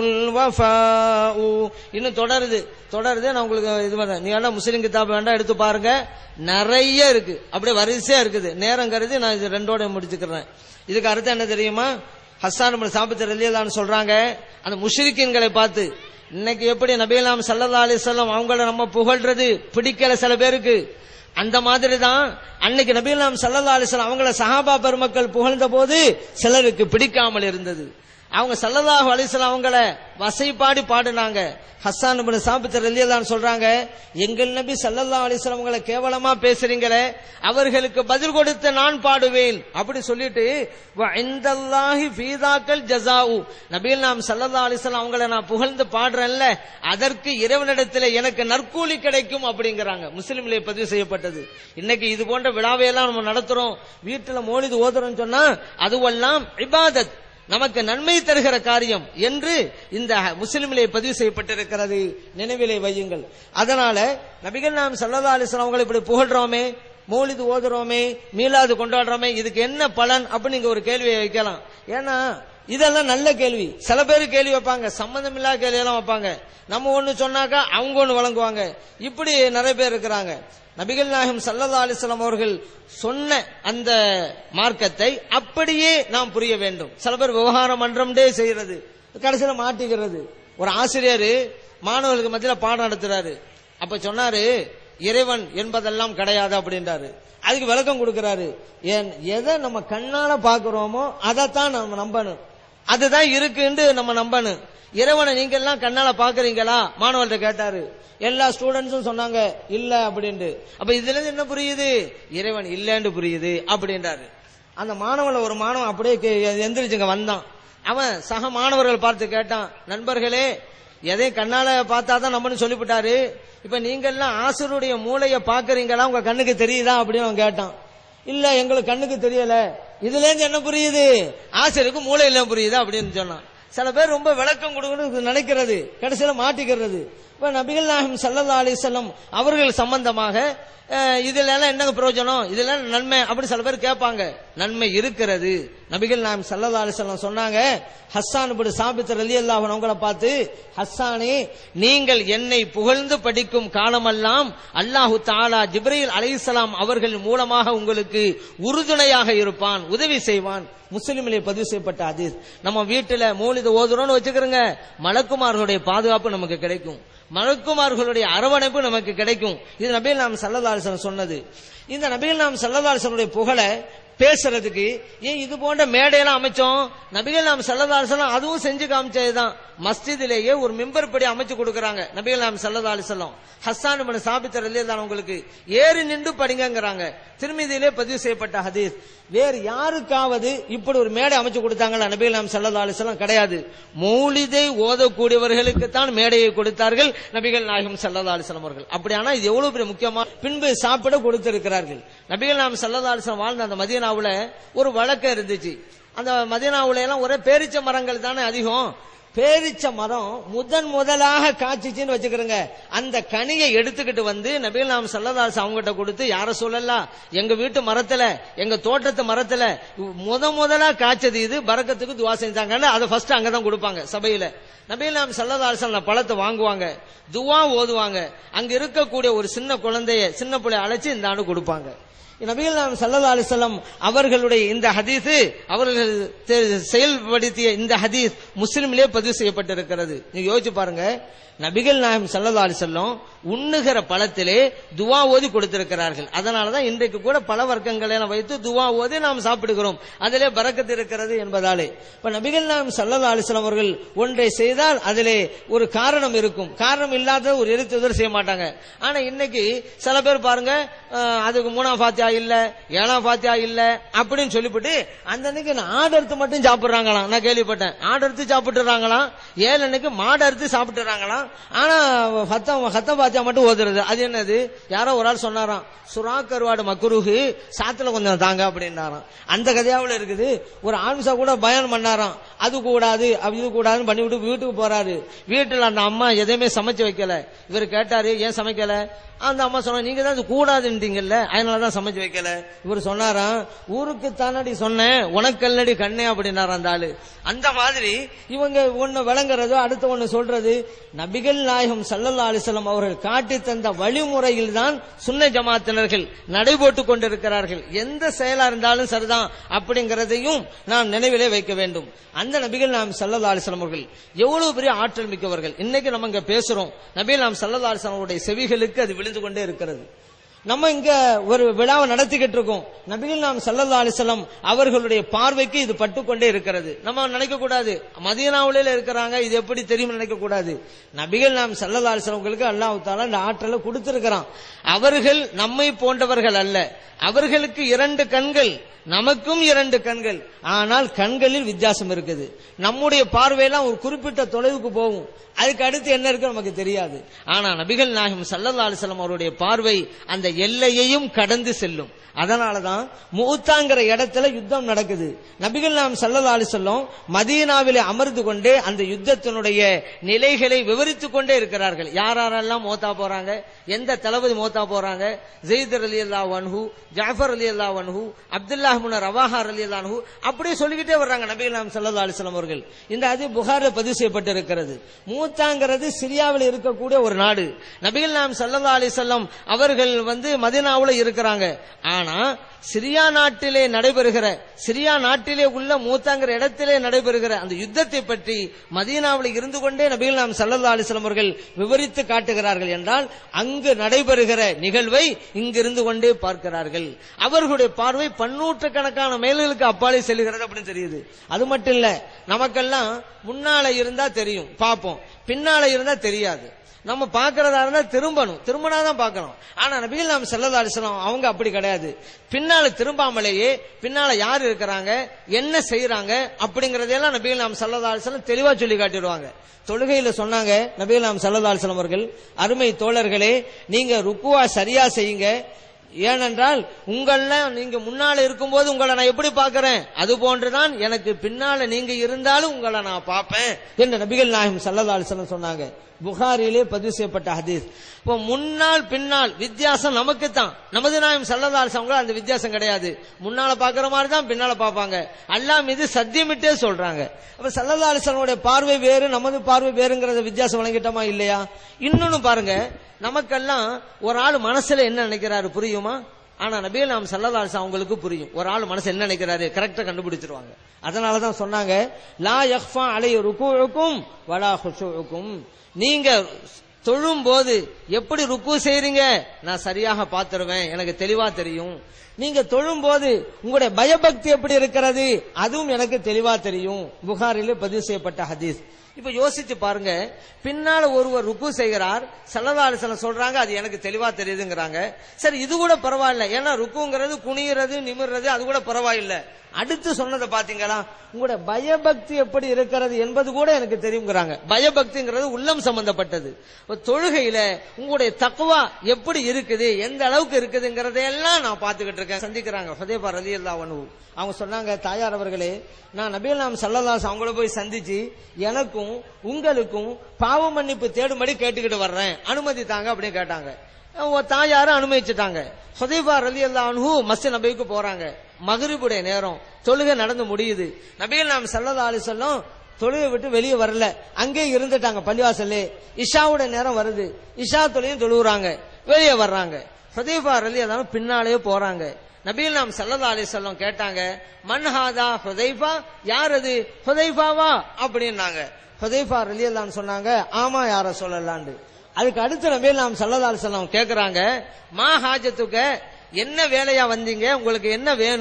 الوفاء இன்னும் தொடருது தொடருது நான் உங்களுக்கு இது பண்ண நீ வேணா முஸ்லீம் கிதாப் வேண்டாம் எடுத்து பாருங்க நிறைய இருக்கு அப்படியே வரிசையா இருக்குது நேரம் கருதி நான் இது ரெண்டோட முடிச்சுக்கிறேன் இதுக்கு அர்த்தம் என்ன தெரியுமா ஹஸ்ஸான் இப்னு சாபித் ரலியல்லாஹு சொல்றாங்க அந்த முஷ்ரிக்கீன்களை பார்த்து இன்னைக்கு எப்படி நபியலாம் சல்லல்லாஹு அலைஹி வஸல்லம் அவங்கள நம்ம புகழ்றது பிடிக்கல சில பேருக்கு அந்த மாதிரி தான் அன்னைக்கு நபியலாம் சல்லல்லாஹு அலைஹி வஸல்லம் அவங்கள சஹாபா பெருமக்கள் புகழ்ந்த போது சிலருக்கு பிடிக்காமல் இருந்தது அவங்க சல்லல்லாஹு அலைஹி வஸல்லம் அவங்கள வசைப்பாடி பாடினாங்க ஹஸ்ஸான் இப்னு சாபித் ரலியல்லாஹு சொல்றாங்க எங்கள் நபி ஸல்லல்லாஹு அலைஹி வஸல்லம் உங்களை கேவலமா பேசுறீங்களே அவர்களுக்கு பதில் கொடுத்து நான் பாடுவேன் அப்படி சொல்லிட்டு வ இந்தல்லாஹி ஃபீதாக்கல் ஜஸாஉ நபிகள் நாம் ஸல்லல்லாஹு அலைஹி வஸல்லம் அவங்கள நான் புகழ்ந்து பாடுறேன்ல அதற்கு இறைவனிடத்தில் எனக்கு நற்கூலி கிடைக்கும் அப்படிங்கறாங்க முஸ்லிம்ல பதிவு செய்யப்பட்டது இன்னைக்கு இது போன்ற விழாவையெல்லாம் நம்ம நடத்துறோம் வீட்டுல மோலிது ஓதுறோம்னு சொன்னா அதுவெல்லாம் இபாதத் நமக்கு நன்மை தருகிற காரியம் என்று இந்த முஸ்லிமிலே பதிவு செய்யப்பட்டிருக்கிறது நினைவிலே வையுங்கள் அதனால நபிகள் நாம் சல்லா அலிஸ்லாம் அவங்களை இப்படி புகழ்றோமே மௌலிது ஓதுறோமே மீளாது கொண்டாடுறோமே இதுக்கு என்ன பலன் அப்படின்னு நீங்க ஒரு கேள்வியை வைக்கலாம் ஏன்னா இதெல்லாம் நல்ல கேள்வி சில பேர் கேள்வி வைப்பாங்க சம்பந்தம் இல்லாத கேள்வி எல்லாம் வைப்பாங்க நம்ம ஒண்ணு சொன்னாக்கா அவங்க ஒண்ணு வழங்குவாங்க இப்படி நிறைய பேர் இருக்கிறாங்க நபிகள் நாயகம் சல்லல்லா அலிஸ்லாம் அவர்கள் சொன்ன அந்த மார்க்கத்தை அப்படியே நாம் புரிய வேண்டும் சில பேர் விவகாரம் மன்றம்டே செய்யறது கடைசியில மாட்டிக்கிறது ஒரு ஆசிரியர் மாணவர்களுக்கு மத்தியில பாடம் நடத்துறாரு அப்ப சொன்னாரு இறைவன் என்பதெல்லாம் கிடையாது அப்படின்றாரு அதுக்கு விளக்கம் கொடுக்கிறாரு ஏன் எதை நம்ம கண்ணால பாக்குறோமோ அதைத்தான் நம்ம நம்பணும் அதுதான் இருக்குன்னு நம்ம நம்பணும் இறைவனை நீங்க எல்லாம் கண்ணால பாக்குறீங்களா மாணவர்கிட்ட கேட்டாரு எல்லா ஸ்டூடெண்ட்ஸும் சொன்னாங்க இல்ல அப்படின்ட்டு அப்ப இதுல இருந்து என்ன புரியுது இறைவன் இல்லன்னு புரியுது அப்படின்றாரு அந்த மாணவன்ல ஒரு மாணவன் அப்படியே கே- எந்திரிச்சுங்க வந்தான் அவன் சக மாணவர்கள் பார்த்து கேட்டான் நண்பர்களே எதையும் கண்ணால பார்த்தா தான் நம்மன்னு சொல்லிவிட்டாரு இப்ப நீங்க எல்லாம் ஆசிரியருடைய மூளைய பாக்குறீங்களா உங்க கண்ணுக்கு தெரியுதா அப்படின்னு அவன் கேட்டான் இல்ல எங்களுக்கு கண்ணுக்கு தெரியல இதுல இருந்து என்ன புரியுது ஆசிரியருக்கு மூளை இல்ல புரியுதா அப்படின்னு சொன்னான் சில பேர் ரொம்ப விளக்கம் கொடுக்கணும் நினைக்கிறது கடைசியில மாட்டிக்கிறது இப்ப நபிகள் நாயகம் சல்லல்லா அலிசல்லம் அவர்கள் சம்பந்தமாக அஹ், இதுல எல்லாம் என்னங்க பிரயோஜனம் இதுல எல்லாம் நன்மை அப்படி சில பேர் கேட்பாங்க நன்மை இருக்கிறது நபிகள் நாயகம் சல்லல்லா அலிசல்லம் சொன்னாங்க ஹஸ்ஸான் இப்படி சாபித்தர் அலி அல்லாஹ் அவங்கள பார்த்து ஹஸ்ஸானே நீங்கள் என்னை புகழ்ந்து படிக்கும் காலமெல்லாம் அல்லாஹு தாலா ஜிப்ரீல் அலைஹிஸ்ஸலாம் அவர்கள் மூலமாக உங்களுக்கு உறுதுணையாக இருப்பான் உதவி செய்வான் முஸ்லிமிலே பதிவு செய்யப்பட்ட ஹதீஸ் நம்ம வீட்டுல மூலித ஓதுறோம்னு வச்சுக்கிறோங்க மலக்குமார்களுடைய பாதுகாப்பு நமக்கு கிடைக்கும் மலக்குமார்களுடைய அரவணைப்பு நமக்கு கிடைக்கும் இது நபிகள் நாம் சல்லதாசன் சொன்னது இந்த நபிகள் நாம் சல்லதாசனுடைய புகழை பேசுறதுக்கு ஏன் இது போன்ற மேடையெல்லாம் அமைச்சோம் நபிகள் நாம் சல்லதாசனம் அதுவும் செஞ்சு காமிச்சதுதான் மஸ்ஜிதிலேயே ஒரு மிம்பர் படி அமைச்சு கொடுக்கறாங்க நபிகள் நாம் சல்லதா அலிசல்லம் ஹஸ்ஸான் மனு சாபித்தர் இல்லையா உங்களுக்கு ஏறி நின்று படிங்கங்கிறாங்க திருமதியிலே பதிவு செய்யப்பட்ட ஹதீஸ் வேறு யாருக்காவது இப்படி ஒரு மேடை அமைச்சு கொடுத்தாங்களா நபிகள் நாம் சல்லா அலிசல்லாம் கிடையாது மௌலிதை ஓதக்கூடியவர்களுக்கு தான் மேடையை கொடுத்தார்கள் நபிகள் நாயகம் சல்லா அலிஸ்லாம் அவர்கள் அப்படியானா இது எவ்வளவு பெரிய முக்கியமா பின்பு சாப்பிட கொடுத்திருக்கிறார்கள் நபிகள் நாம் சல்லா அலிஸ்லாம் வாழ்ந்த அந்த மதியனாவுல ஒரு வழக்கம் இருந்துச்சு அந்த மதியனாவுல எல்லாம் ஒரே பேரிச்ச மரங்கள் தானே அதிகம் பேரிச்ச மரம் முதன் முதலாக காய்ச்சிச்சுன்னு வச்சுக்கிறோங்க அந்த கனியை எடுத்துக்கிட்டு வந்து நபிகள் நாம் சல்லதாஸ் அவங்ககிட்ட கொடுத்து யார சொல்லலாம் எங்க வீட்டு மரத்துல எங்க தோட்டத்து மரத்துல முத முதலா காய்ச்சது இது பறக்கத்துக்கு துவா செஞ்சாங்கன்னு அதை ஃபர்ஸ்ட் அங்கதான் கொடுப்பாங்க சபையில நபிகள் நாம் சல்லதாசன் பழத்தை வாங்குவாங்க துவா ஓதுவாங்க அங்க இருக்கக்கூடிய ஒரு சின்ன குழந்தைய சின்ன பிள்ளைய அழைச்சு இந்த ஆண்டு கொடுப்பாங்க நபிகள் நாம் சல்லா அலிசல்லம் அவர்களுடைய இந்த ஹதீஸ் அவர்கள் தெ- செயல்படுத்திய இந்த ஹதீஸ் முஸ்லிம்லயே பதிவு செய்யப்பட்டிருக்கிறது நீங்க யோசிச்சு பாருங்க நபிகள் நாயகம் சல்லா அலிசல்லம் உண்ணுகிற பழத்திலே துவா ஓதி கொடுத்திருக்கிறார்கள் அதனாலதான் இன்றைக்கு கூட பல வர்க்கங்களை எல்லாம் வைத்து துவா ஓதி நாம் சாப்பிடுகிறோம் அதிலே பறக்கத்து இருக்கிறது என்பதாலே இப்ப நபிகள் நாயகம் சல்லா அலிஸ்லாம் அவர்கள் ஒன்றை செய்தால் அதிலே ஒரு காரணம் இருக்கும் காரணம் இல்லாத ஒரு எழுத்துதர் செய்ய மாட்டாங்க ஆனா இன்னைக்கு சில பேர் பாருங்க அஹ், அதுக்கு மூணாம் ஃபாத்தியா இல்ல ஏழாம் பாத்தியா இல்ல அப்படின்னு சொல்லிவிட்டு அந்த அன்னைக்கு ஆடு அறுத்து மட்டும் சாப்பிடுறாங்களாம் நான் கேள்விப்பட்டேன் ஆடு அறுத்து சாப்பிட்டுறாங்களாம் ஏழு அன்னைக்கு மாடு அறுத்து சாப்பிட்டுறாங்களாம் ஆனா ஹத்தம் ஹத்தம் பாத்தியா மட்டும் ஓதுறது அது என்னது யாரோ ஒரு ஆள் சொன்னாராம் சுறா கருவாடு மக்குருகு சாத்துல கொஞ்சம் தாங்க அப்படின்னாராம் அந்த கதையாவில் இருக்குது ஒரு ஆன்சா கூட பயன் பண்ணாராம் அது கூடாது அது இது கூடாதுன்னு பண்ணி விட்டு வீட்டுக்கு போறாரு வீட்டுல அந்த அம்மா எதையுமே சமைச்சு வைக்கல இவர் கேட்டாரு ஏன் சமைக்கல அந்த அம்மா சொன்னா நீங்க தான் இது கூடாதுன்றீங்கல்ல அதனாலதான் சமைச்சு வைக்கல இவர் சொன்னாராம் ஊருக்கு தானடி சொன்னேன் உனக்கல்லடி கண்ணே அப்படின்னாராம் அந்த ஆளு அந்த மாதிரி இவங்க ஒண்ணு விளங்குறதோ அடுத்த ஒண்ணு சொல்றது நபிகள் நாயகம் சல்லல்லா அலிசல்லாம் அவர்கள் காட்டி தந்த வழிமுறையில் தான் சுன்ன ஜமாத்தினர்கள் நடைபோட்டு கொண்டிருக்கிறார்கள் எந்த செயலா இருந்தாலும் சரிதான் அப்படிங்கறதையும் நாம் நினைவிலே வைக்க வேண்டும் அந்த நபிகள் நாம் சல்லல்லா அலிஸ்லாம் அவர்கள் எவ்வளவு பெரிய ஆற்றல் மிக்கவர்கள் இன்னைக்கு நம்ம இங்க பேசுறோம் நபிகள் நாம் சல்லல்லா அலிஸ்லாம் அவருடைய செவிகளுக்கு அது விழுந்து கொண்டே இருக்கிறது நம்ம இங்க ஒரு விழாவை நடத்திக்கிட்டு இருக்கோம் நபிகள் நாம் சல்லல்லா அலிசல்லாம் அவர்களுடைய பார்வைக்கு இது பட்டுக்கொண்டே இருக்கிறது நம்ம நினைக்க கூடாது மதியனாவில இருக்கிறாங்க இது எப்படி தெரியும் நினைக்க கூடாது நபிகள் நாம் சல்லல்லா அலிசல்லவங்களுக்கு அல்லாஹ் தாலா இந்த ஆற்றலை கொடுத்திருக்கிறான் அவர்கள் நம்மை போன்றவர்கள் அல்ல அவர்களுக்கு இரண்டு கண்கள் நமக்கும் இரண்டு கண்கள் ஆனால் கண்களில் வித்தியாசம் இருக்குது நம்முடைய பார்வையெல்லாம் ஒரு குறிப்பிட்ட தொலைவுக்கு போகும் அதுக்கு அடுத்து என்ன இருக்கு நமக்கு தெரியாது ஆனா நபிகள் நாயகம் சல்லல்லா அலிசல்லாம் அவருடைய பார்வை அந்த எல்லையையும் கடந்து செல்லும் அதனாலதான் மூத்தாங்கிற இடத்துல யுத்தம் நடக்குது நபிகள் நாம் சல்லல்லா அலிசல்லம் மதீனாவிலே அமர்ந்து கொண்டே அந்த யுத்தத்தினுடைய நிலைகளை விவரித்துக் கொண்டே இருக்கிறார்கள் யார் யாரெல்லாம் மோத்தா போறாங்க எந்த தளபதி மோத்தா போறாங்க ஜெயிதர் அலி அல்லா வன்ஹு ஜாஃபர் அலி அல்லா வன்ஹு அப்துல்லா முன ரவாஹார் அலி அல்லாஹு அப்படியே சொல்லிக்கிட்டே வர்றாங்க நபிகள் நாம் சல்லல்லா அலிஸ்லாம் அவர்கள் இந்த அது புகார பதிவு செய்யப்பட்டிருக்கிறது மூத்தாங்கிறது சிரியாவில் இருக்கக்கூடிய ஒரு நாடு நபிகள் நாம் சல்லல்லா அலிசல்லம் அவர்கள் வந்து மதினாவுல இருக்கிறாங்க ஆனா சிரியா நாட்டிலே நடைபெறுகிற சிரியா நாட்டிலே உள்ள மூத்தாங்கிற இடத்திலே நடைபெறுகிற அந்த யுத்தத்தை பற்றி மதீனாவில் இருந்து கொண்டே நபிகள் நாம் சல்லல்லா அலிஸ்லாம் அவர்கள் விவரித்து காட்டுகிறார்கள் என்றால் அங்கு நடைபெறுகிற நிகழ்வை இங்கிருந்து கொண்டே பார்க்கிறார்கள் அவர்களுடைய பார்வை பன்னூற்றுக்கணக்கான மைல்களுக்கு அப்பாலே செல்கிறது அப்படின்னு தெரியுது அது மட்டும் இல்ல நமக்கெல்லாம் முன்னால இருந்தா தெரியும் பார்ப்போம் பின்னால இருந்தா தெரியாது நம்ம பார்க்கறதா இருந்தா திரும்பணும் திரும்பினாதான் பார்க்கணும் ஆனா நபிகள் நாம் செல்லதா அலிஸ்லாம் அவங்க அப்படி கிடையாது பின்னால திரும்பாமலேயே பின்னால யார் இருக்கிறாங்க என்ன செய்யறாங்க அப்படிங்கறதையெல்லாம் நபிகள் நாம் செல்லதா அலிஸ்லாம் தெளிவா சொல்லி காட்டிடுவாங்க தொழுகையில சொன்னாங்க நபிகள் நாம் செல்லதா அலிஸ்லாம் அவர்கள் அருமை தோழர்களே நீங்க ருக்குவா சரியா செய்யுங்க ஏனென்றால் உங்கள நீங்க முன்னால இருக்கும்போது உங்களை நான் எப்படி பார்க்கிறேன் அது போன்றுதான் எனக்கு பின்னால நீங்க இருந்தாலும் உங்களை நான் பார்ப்பேன் என்று நபிகள் நாயகம் சல்லதா அலிஸ்லாம் சொன்னாங்க புகாரிலே பதிவு செய்யப்பட்ட ஹதீஸ் இப்போ முன்னால் பின்னால் வித்தியாசம் நமக்கு தான் நமது நாயம் சல்லதா அலிஸ்லாம் அந்த வித்தியாசம் கிடையாது முன்னால பாக்குற மாதிரி தான் பின்னால பார்ப்பாங்க அல்லா மீது சத்தியமிட்டே சொல்றாங்க அப்ப சல்லதா அலிஸ்லாமுடைய பார்வை வேறு நமது பார்வை வேறுங்கிறத வித்தியாசம் வழங்கிட்டோமா இல்லையா இன்னொன்னு பாருங்க நமக்கெல்லாம் ஒரு ஆள் மனசுல என்ன நினைக்கிறாரு புரியுமா ஆனா நபிகள் நாம் சல்லல்லாஸ் அவங்களுக்கு புரியும் ஒரு ஆள் மனசு என்ன நினைக்கிறாரு கரெக்டா கண்டுபிடிச்சிருவாங்க அதனாலதான் சொன்னாங்க லா யஹ்ஃபா அலை ருக்குக்கும் வலா ஹுஷுக்கும் நீங்க தொழும் போது எப்படி ருக்கு செய்றீங்க நான் சரியாக பார்த்துருவேன் எனக்கு தெளிவா தெரியும் நீங்க தொழும் போது உங்களுடைய பயபக்தி எப்படி இருக்கிறது அதுவும் எனக்கு தெளிவா தெரியும் புகாரில் பதிவு செய்யப்பட்ட ஹதீஸ் இப்ப யோசிச்சு பாருங்க பின்னால ஒருவர் ருக்கு செய்கிறார் சல்லதாலிசலம் சொல்றாங்க அது எனக்கு தெளிவா தெரியுதுங்கிறாங்க சரி இது கூட பரவாயில்ல ஏன்னா ருக்குங்கிறது குனிகிறது நிமிர்றது அது கூட பரவாயில்ல அடுத்து சொன்னதை பாத்தீங்களா உங்களோட பயபக்தி எப்படி இருக்கிறது என்பது கூட எனக்கு தெரியுங்கிறாங்க பயபக்திங்கிறது உள்ளம் சம்பந்தப்பட்டது இப்ப தொழுகையில உங்களுடைய தக்குவா எப்படி இருக்குது எந்த அளவுக்கு இருக்குதுங்கிறதையெல்லாம் நான் பார்த்துக்கிட்டு இருக்கேன் சந்திக்கிறாங்க ஹதேபா ரலி அல்லா அவங்க சொன்னாங்க தாயார் அவர்களே நான் நபிகள் நாம் சல்லல்லாஸ் அவங்கள போய் சந்திச்சு எனக்கும் உங்களுக்கும் பாவ மன்னிப்பு தேடும்படி கேட்டுக்கிட்டு வர்றேன் அனுமதி தாங்க அப்படின்னு கேட்டாங்க தாயாரும் அனுமதிச்சுட்டாங்க ஹதீபா ரலி அல்லா அனுஹு மஸ்ஜி நபிக்கு போறாங்க மகரிபுடைய நேரம் தொழுகை நடந்து முடியுது நபிகள் நாம் சல்லதா அலி சொல்லும் தொழுகை விட்டு வெளியே வரல அங்கே இருந்துட்டாங்க பள்ளிவாசல்லே இஷாவுடைய நேரம் வருது இஷா தொழிலையும் தொழுகிறாங்க வெளியே வர்றாங்க ஹதீபா ரலி அல்லாலும் பின்னாலே போறாங்க நபீல் நாம் சல்லதா அலி சொல்லம் கேட்டாங்க மன்ஹாதா ஹுதைஃபா யார் அது ஹுதைஃபாவா அப்படின்னாங்க ஹுதைஃபா ரலி அல்லான்னு சொன்னாங்க ஆமா யார சொல்லலான்னு அதுக்கு அடுத்த நபீல் நாம் சல்லதா அலி சொல்லம் கேக்குறாங்க மா ஹாஜத்துக்க என்ன வேலையா வந்தீங்க உங்களுக்கு என்ன வேணும்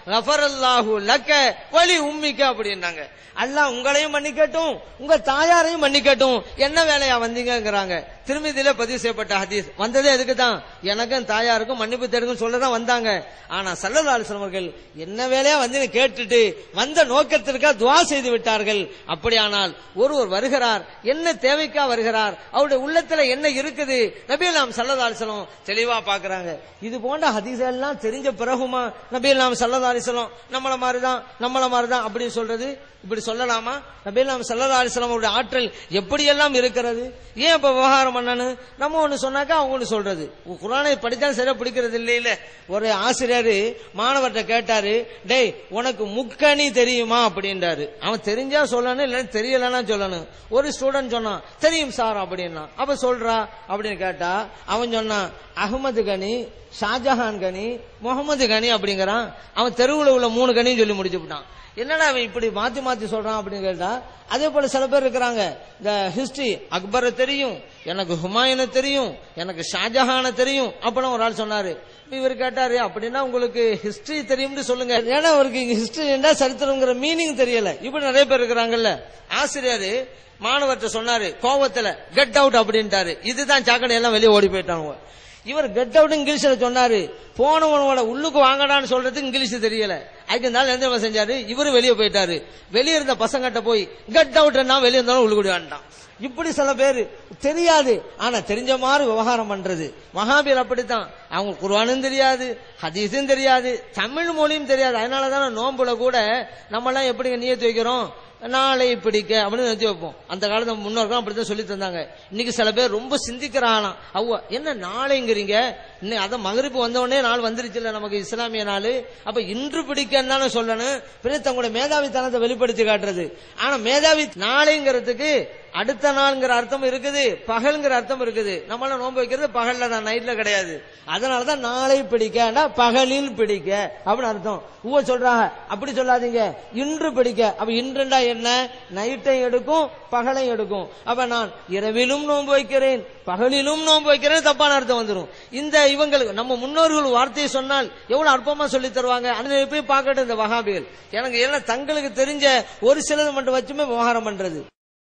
ரஃபரல்லாஹு லக்க வலி உம்மிக்க அப்படின்னாங்க அல்லாஹ் உங்களையும் மன்னிக்கட்டும் உங்க தாயாரையும் மன்னிக்கட்டும் என்ன வேலையா வந்தீங்கங்கிறாங்க திருமதியில பதிவு செய்யப்பட்ட ஹதீஸ் வந்ததே எதுக்கு தான் எனக்கும் தாயாருக்கும் மன்னிப்பு தேடுங்க சொல்லதான் வந்தாங்க ஆனா சல்லல்லா அலிஸ்லாம் அவர்கள் என்ன வேலையா வந்து கேட்டுட்டு வந்த நோக்கத்திற்காக துவா செய்து விட்டார்கள் அப்படியானால் ஒருவர் வருகிறார் என்ன தேவைக்கா வருகிறார் அவருடைய உள்ளத்துல என்ன இருக்குது நபியல்லாம் சல்லல்லா அலிஸ்லாம் தெளிவா பாக்குறாங்க இது போன்ற ஹதீஸ் எல்லாம் தெரிஞ்ச பிறகுமா நபியல்லாம் சல்லல்லா அலிஸ்லாம் நம்மள மாதிரிதான் நம்மள மாதிரிதான் அப்படின்னு சொல்றது இப்படி சொல்லலாமா நபியல்லாம் சல்லல்லா அலிஸ்லாம் அவருடைய ஆற்றல் எப்படியெல்லாம் இருக்கிறது ஏன் இப்ப விவகாரம் பண்ணணும் நம்ம ஒண்ணு சொன்னாக்கா அவங்க ஒண்ணு சொல்றது குரானை படிச்சாலும் சரியா பிடிக்கிறது இல்லை இல்ல ஒரு ஆசிரியர் மாணவர்கிட்ட கேட்டாரு டேய் உனக்கு முக்கணி தெரியுமா அப்படின்றாரு அவன் தெரிஞ்சா சொல்லணும் இல்லைன்னா தெரியலன்னா சொல்லணும் ஒரு ஸ்டூடெண்ட் சொன்னான் தெரியும் சார் அப்படின்னா அப்ப சொல்றா அப்படின்னு கேட்டா அவன் சொன்னான் அகமது கனி ஷாஜஹான் கனி முகமது கனி அப்படிங்கிறான் அவன் தெருவுல உள்ள மூணு கனியும் சொல்லி முடிச்சு விட்டான் என்னடா அவன் இப்படி மாத்தி மாத்தி சொல்றான் அப்படின்னு கேட்டா அதே போல சில பேர் இருக்கிறாங்க இந்த ஹிஸ்டரி அக்பரை தெரியும் எனக்கு ஹுமாயூனை தெரியும் எனக்கு ஷாஜஹானை தெரியும் அப்பெல்லாம் ஒரு ஆள் சொன்னாரு இவர் கேட்டாரு அப்படின்னா உங்களுக்கு ஹிஸ்டரி தெரியும்னு சொல்லுங்க ஏன்னா அவருக்கு ஹிஸ்டரி என்ன சரித்திரங்கிற மீனிங் தெரியல இப்படி நிறைய பேர் இருக்கிறாங்கல்ல ஆசிரியர் மாணவர்கிட்ட சொன்னாரு கோவத்துல கெட் அவுட் அப்படின்ட்டாரு இதுதான் சாக்கடை எல்லாம் வெளியே ஓடி போயிட்டாங்க இவர் கெட் அவுட் இங்கிலீஷ்ல சொன்னாரு போனவனோட உள்ளுக்கு வாங்கடான்னு சொல்றதுக்கு இங்கிலீஷ் தெரியல அதுக்கு இருந்தாலும் எந்த செஞ்சாரு இவரும் வெளியே போயிட்டாரு வெளியே இருந்த பசங்கிட்ட போய் கெட் அவுட் வெளியே இருந்தாலும் உள்ளுக்குடி வேண்டாம் இப்படி சில பேர் தெரியாது ஆனா தெரிஞ்ச மாதிரி விவகாரம் பண்றது மகாபீர் அப்படித்தான் அவங்க குர்வானும் தெரியாது ஹதீஸும் தெரியாது தமிழ் மொழியும் தெரியாது அதனாலதான் நோம்புல கூட நம்ம எல்லாம் எப்படி நியத்து வைக்கிறோம் நாளை பிடிக்க அப்படின்னு நினைச்சு வைப்போம் அந்த காலத்து முன்னோர்கள் அப்படித்தான் சொல்லி தந்தாங்க இன்னைக்கு சில பேர் ரொம்ப சிந்திக்கிறாங்களாம் அவ்வா என்ன நாளைங்கிறீங்க இன்னும் அதான் மகரிப்பு வந்தவொடனே நாள் வந்துருச்சுல்ல நமக்கு இஸ்லாமிய நாள் அப்ப இன்று பிடிக்கன்னு தானே சொல்லணும் பிறகு தங்களுடைய மேதாவித்தனத்தை வெளிப்படுத்தி காட்டுறது ஆனா மேதாவி நாளைங்கிறதுக்கு அடுத்த நாள்ங்கிற அர்த்தம் இருக்குது பகல்ங்கிற அர்த்தம் இருக்குது நம்மள நோன்பு வைக்கிறது பகல்ல தான் நைட்ல கிடையாது அதனாலதான் நாளை பிடிக்க பகலில் பிடிக்க அப்படின்னு அர்த்தம் ஊவ சொல்றாங்க அப்படி சொல்லாதீங்க இன்று பிடிக்க அப்ப இன்றுண்டா என்ன நைட்டை எடுக்கும் பகலை எடுக்கும் அப்ப நான் இரவிலும் நோன்பு வைக்கிறேன் பகலிலும் நோன்பு வைக்கிறேன் தப்பான அர்த்தம் வந்துடும் இந்த இவங்களுக்கு நம்ம முன்னோர்கள் வார்த்தையை சொன்னால் எவ்வளவு அற்பமா சொல்லி தருவாங்க அதை போய் பார்க்கட்டும் இந்த வகாபிகள் எனக்கு எல்லாம் தங்களுக்கு தெரிஞ்ச ஒரு சிலது மட்டும் வச்சுமே விவகாரம் பண்றது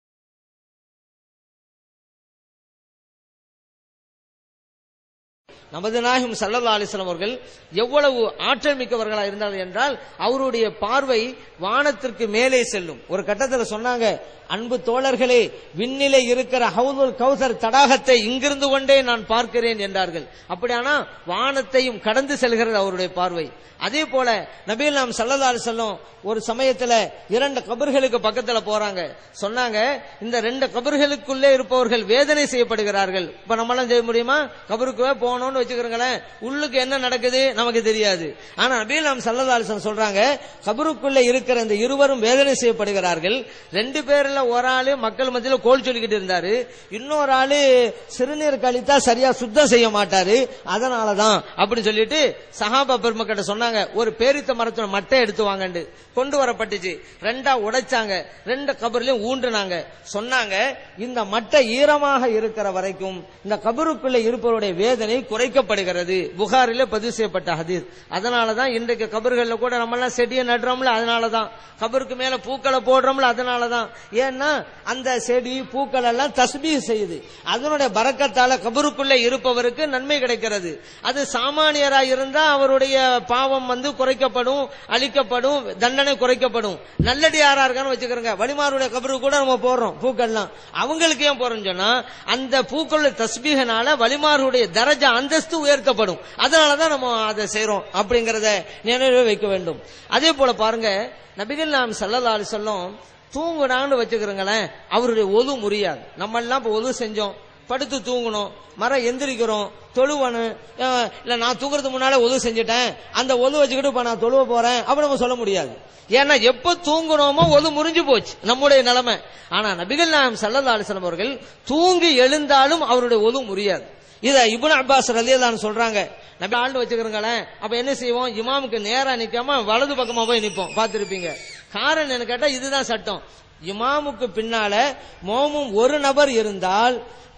நமது நாயகம் சல்லல்லா அலிஸ்லாம் அவர்கள் எவ்வளவு ஆற்றல் மிக்கவர்களா இருந்தார்கள் என்றால் அவருடைய பார்வை வானத்திற்கு மேலே செல்லும் ஒரு கட்டத்தில் சொன்னாங்க அன்பு தோழர்களே விண்ணிலே இருக்கிற ஹவுதுல் கௌசர் தடாகத்தை இங்கிருந்து கொண்டே நான் பார்க்கிறேன் என்றார்கள் அப்படியானா வானத்தையும் கடந்து செல்கிறது அவருடைய பார்வை அதே போல நபீல் நாம் சல்லல்லா செல்லும் ஒரு சமயத்துல இரண்டு கபர்களுக்கு பக்கத்துல போறாங்க சொன்னாங்க இந்த ரெண்டு கபர்களுக்குள்ளே இருப்பவர்கள் வேதனை செய்யப்படுகிறார்கள் இப்ப நம்மளாம் செய்ய முடியுமா கபருக்கு போனோம்னு வச்சுக்கிறோங்களேன் உள்ளுக்கு என்ன நடக்குது நமக்கு தெரியாது ஆனா நபீல் நாம் சல்லல்லா சொல்றாங்க கபருக்குள்ளே இருக்கிற இந்த இருவரும் வேதனை செய்யப்படுகிறார்கள் ரெண்டு பேர்ல ஒரு ஆளு மக்கள் மத்தியில கோல் சொல்லிக்கிட்டு இருந்தாரு இன்னொரு ஆளு சிறுநீர் கழித்தா சரியா சுத்தம் செய்ய மாட்டாரு அதனாலதான் அப்படின்னு சொல்லிட்டு சஹாபா பெருமக்கிட்ட சொன்னாங்க ஒரு பேரித்த மரத்தோட மட்டை எடுத்து வாங்கண்டு கொண்டு வரப்பட்டுச்சு ரெண்டா உடைச்சாங்க ரெண்டு கபர்லயும் ஊன்றுனாங்க சொன்னாங்க இந்த மட்டை ஈரமாக இருக்கிற வரைக்கும் இந்த கபருக்குள்ள இருப்பவருடைய வேதனை குறைக்கப்படுகிறது புகாரில பதிவு செய்யப்பட்ட ஹதீஸ் அதனாலதான் இன்றைக்கு கபர்கள்ல கூட நம்ம எல்லாம் செடியை நடுறோம்ல அதனாலதான் கபருக்கு மேல பூக்களை போடுறோம்ல அதனாலதான் ஏன்னா அந்த செடி பூக்கள் எல்லாம் தஸ்பீ செய்யுது அதனுடைய பறக்கத்தால கபருக்குள்ள இருப்பவருக்கு நன்மை கிடைக்கிறது அது சாமானியரா இருந்தா அவருடைய பாவம் வந்து குறைக்கப்படும் அழிக்கப்படும் தண்டனை குறைக்கப்படும் நல்லடியாரா இருக்கான்னு வச்சுக்கிறோங்க வழிமாருடைய கபரு கூட நம்ம போடுறோம் பூக்கள்லாம் அவங்களுக்கு ஏன் போறோம்னு சொன்னா அந்த பூக்களுடைய தஸ்பீகனால வழிமாருடைய தரஜா அந்தஸ்து உயர்த்தப்படும் அதனாலதான் நம்ம அதை செய்யறோம் அப்படிங்கறத நினைவு வைக்க வேண்டும் அதே போல பாருங்க நபிகள் நாம் சல்லல்லா சொல்லும் தூங்குனான்னு வச்சுக்கிறோங்களேன் அவருடைய ஒது முறியாது நம்ம எல்லாம் இப்ப ஒது செஞ்சோம் படுத்து தூங்கணும் மரம் எந்திரிக்கிறோம் தொழுவனு இல்ல நான் தூங்குறதுக்கு முன்னாலே ஒது செஞ்சுட்டேன் அந்த ஒது வச்சுக்கிட்டு இப்ப நான் தொழுவ போறேன் அப்படி நம்ம சொல்ல முடியாது ஏன்னா எப்ப தூங்கணுமோ ஒது முறிஞ்சு போச்சு நம்முடைய நிலைமை ஆனா நபிகள் நாயம் சல்லல்லா அலிஸ்லாம் அவர்கள் தூங்கி எழுந்தாலும் அவருடைய ஒது முறியாது இத இபுன் அப்பாஸ் ரலியல்லான்னு சொல்றாங்க நபி ஆண்டு வச்சுக்கிறோங்களேன் அப்ப என்ன செய்வோம் இமாமுக்கு நேரா நிக்காம வலது பக்கமா போய் நிப்போம் பார்த்திருப்பீங்க காரணம் என்ன கேட்டா இதுதான் சட்டம் இமாமுக்கு பின்னால மோமும் ஒரு நபர் இருந்தால்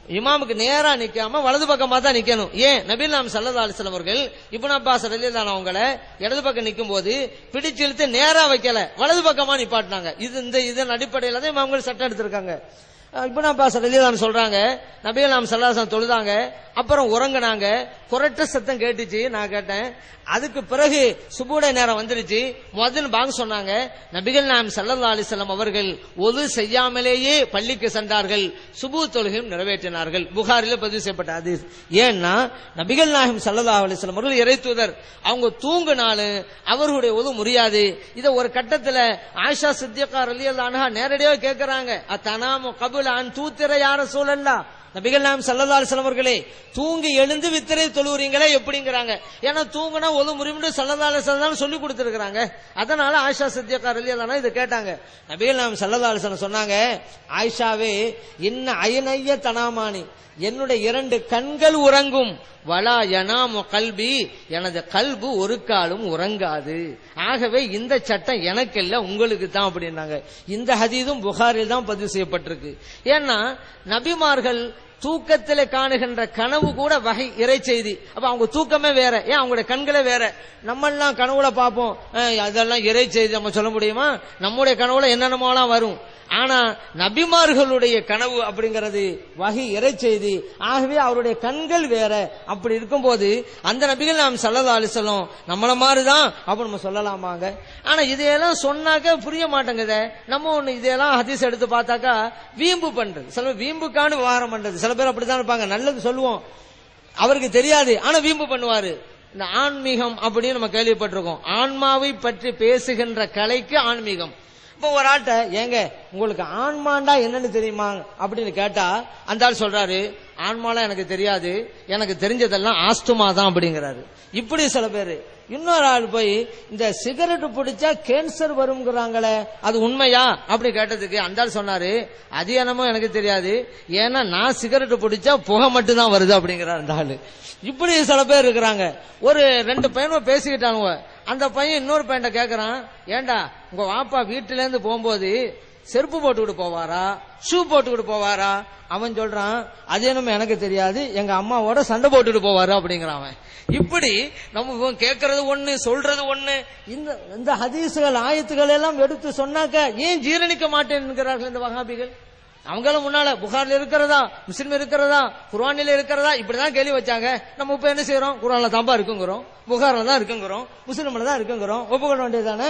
இமாமுக்கு நேரா நிக்காம வலது பக்கமா தான் நிக்கணும் ஏன் நபீல் நாம் சல்லா அலிஸ்லாம் அவர்கள் இப்னு அப்பாஸ் ரலியல்லாஹு அவங்கள இடது பக்கம் நிக்கும் போது பிடிச்சு இழுத்து நேரா வைக்கல வலது பக்கமா நிப்பாட்டினாங்க இது இந்த இதன் அடிப்படையில தான் இமாம்கள் சட்டம் எடுத்திருக்காங்க அஹ் இப்னு அப்பாஸ் ரலியல்லாஹு சொல்றாங்க நபீல் நாம் சல்லாஹ் தொழுதாங்க அப்புறம் உறங்குனாங்க குரட்ட சத்தம் கேட்டுச்சு நான் கேட்டேன் அதுக்கு பிறகு சுபுடைய நேரம் வந்துருச்சு முதல் பாங்க சொன்னாங்க நபிகள் நாம் சல்லல்லா அலிசல்லாம் அவர்கள் ஒது செய்யாமலேயே பள்ளிக்கு சென்றார்கள் சுபு தொழுகையும் நிறைவேற்றினார்கள் புகாரில் பதிவு செய்யப்பட்ட அது ஏன்னா நபிகள் நாயகம் சல்லல்லா அலிஸ்லாம் அவர்கள் இறை தூதர் அவங்க தூங்குனாலும் அவர்களுடைய ஒது முடியாது இத ஒரு கட்டத்துல ஆயிஷா சித்தியக்கா ரலியல்லாஹா நேரடியாக கேட்கறாங்க அத்தனாமு கபுல அன் தூத்திர யார சூழல்லா நபிகள் நாயம் சல்லல்லா அலிஸ்லாம் அவர்களே தூங்கி எழுந்து வித்திரை தொழுவுறீங்களே எப்படிங்கிறாங்க ஏன்னா தூங்குனா ஒது முறிமுண்டு சல்லல்லா அலிஸ்லாம் சொல்லி கொடுத்துருக்காங்க அதனால ஆயிஷா சித்தியக்கா ரலியல்லாஹா இதை கேட்டாங்க நபிகள் நாயம் சல்லல்லா அலிஸ்லாம் சொன்னாங்க ஆயிஷாவே என்ன அயனைய தனாமானி என்னுடைய இரண்டு கண்கள் உறங்கும் வலா யனாமு கல்வி எனது கல்பு ஒரு காலும் உறங்காது ஆகவே இந்த சட்டம் எனக்கு இல்ல உங்களுக்கு தான் அப்படின்னாங்க இந்த ஹதீதும் புகாரில் தான் பதிவு செய்யப்பட்டிருக்கு ஏன்னா நபிமார்கள் தூக்கத்தில் காணுகின்ற கனவு கூட வகை இறை செய்தி அப்ப அவங்க தூக்கமே வேற ஏன் அவங்களுடைய கண்களே வேற நம்மெல்லாம் கனவுல பார்ப்போம் அஹ் அதெல்லாம் இறை செய்தி நம்ம சொல்ல முடியுமா நம்முடைய கனவுல என்னென்னமோலாம் வரும் ஆனா நபிமார்களுடைய கனவு அப்படிங்கிறது வகை இறை செய்தி ஆகவே அவருடைய கண்கள் வேற அப்படி இருக்கும்போது அந்த நபிகள் நாம் சல்லல்லா அலிசல்லம் நம்மள மாதிரிதான் அப்ப நம்ம சொல்லலாமாங்க ஆனா இதையெல்லாம் சொன்னாக்க புரிய மாட்டேங்குதே நம்ம ஒண்ணு இதையெல்லாம் ஹதீஸ் எடுத்து பார்த்தாக்கா வீம்பு பண்றது சில பேர் வீம்புக்கான விவகாரம் பண்றது சில பேர் அப்படித்தான் இருப்பாங்க நல்லது சொல்லுவோம் அவருக்கு தெரியாது ஆனா வீம்பு பண்ணுவாரு இந்த ஆன்மீகம் அப்படின்னு நம்ம கேள்விப்பட்டிருக்கோம் ஆன்மாவை பற்றி பேசுகின்ற கலைக்கு ஆன்மீகம் இப்போ ஒரு ஆள்கிட்ட ஏங்க உங்களுக்கு ஆன்மாண்டா என்னன்னு தெரியுமா அப்படின்னு கேட்டா அந்த ஆள் சொல்றாரு ஆன்மாலாம் எனக்கு தெரியாது எனக்கு தெரிஞ்சதெல்லாம் ஆஸ்துமா தான் அப்படிங்கிறாரு இப்படி சில பேர் இன்னொரு ஆள் போய் இந்த சிகரெட் பிடிச்சா கேன்சர் வருங்கிறாங்களே அது உண்மையா அப்படி கேட்டதுக்கு அந்த ஆள் சொன்னாரு அது என்னமோ எனக்கு தெரியாது ஏன்னா நான் சிகரெட் பிடிச்சா புகை மட்டும் தான் வருது அப்படிங்கிறார் அந்த ஆளு இப்படி சில பேர் இருக்கிறாங்க ஒரு ரெண்டு பையனும் பேசிக்கிட்டானுங்க அந்த பையன் இன்னொரு பையன்ட்ட கேக்குறான் ஏண்டா உங்க வாப்பா வீட்டுல இருந்து போகும்போது செருப்பு போட்டுக்கிட்டு போவாரா ஷூ போட்டுக்கிட்டு போவாரா அவன் சொல்றான் அது என்னமோ எனக்கு தெரியாது எங்க அம்மாவோட சண்டை போட்டுட்டு போவாரு அப்படிங்கிறான் அவன் இப்படி நம்ம இவன் கேட்கறது ஒண்ணு சொல்றது ஒண்ணு இந்த இந்த ஹதீசுகள் ஆயத்துகள் எல்லாம் எடுத்து சொன்னாக்க ஏன் ஜீரணிக்க மாட்டேன் என்கிறார்கள் இந்த வகாபிகள் அவங்களும் முன்னால புகார்ல இருக்கிறதா முஸ்லிம் இருக்கிறதா குர்ஆனில இருக்கிறதா இப்படிதான் கேள்வி வச்சாங்க நம்ம இப்ப என்ன செய்யறோம் குர்ஆன்ல தான்பா இருக்குங்கிறோம் புகார்ல தான் இருக்குங்கிறோம் முஸ்லிம்ல தான் இருக்குங்கிறோம் ஒப்புக்கொள்ள வேண்டியதானே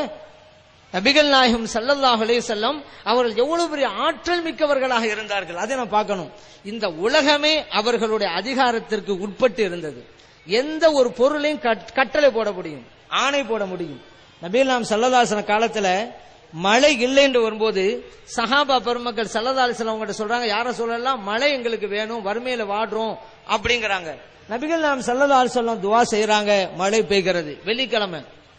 நபிகள் நாயகம் ஸல்லல்லாஹு அலைஹி வஸல்லம் அவர்கள் எவ்வளவு பெரிய ஆற்றல் மிக்கவர்களாக இருந்தார்கள் அதை நாம் பார்க்கணும் இந்த உலகமே அவர்களுடைய அதிகாரத்திற்கு உட்பட்டு இருந்தது எந்த ஒரு பொருளையும் கட்- கட்டளை போட முடியும் ஆணை போட முடியும் நபிகள் நாம் சல்லல்லாசன காலத்துல மழை இல்லை என்று வரும்போது சஹாபா பெருமக்கள் சல்லல்லா அலிஸ்லாம் அவங்ககிட்ட சொல்றாங்க யார சொல்லலாம் மழை எங்களுக்கு வேணும் வறுமையில வாடுறோம் அப்படிங்கிறாங்க நபிகள் நாம் சல்லல்லா அலிஸ்லாம் துவா செய்யறாங்க மழை பெய்கிறது வெள்ளிக்கிழமை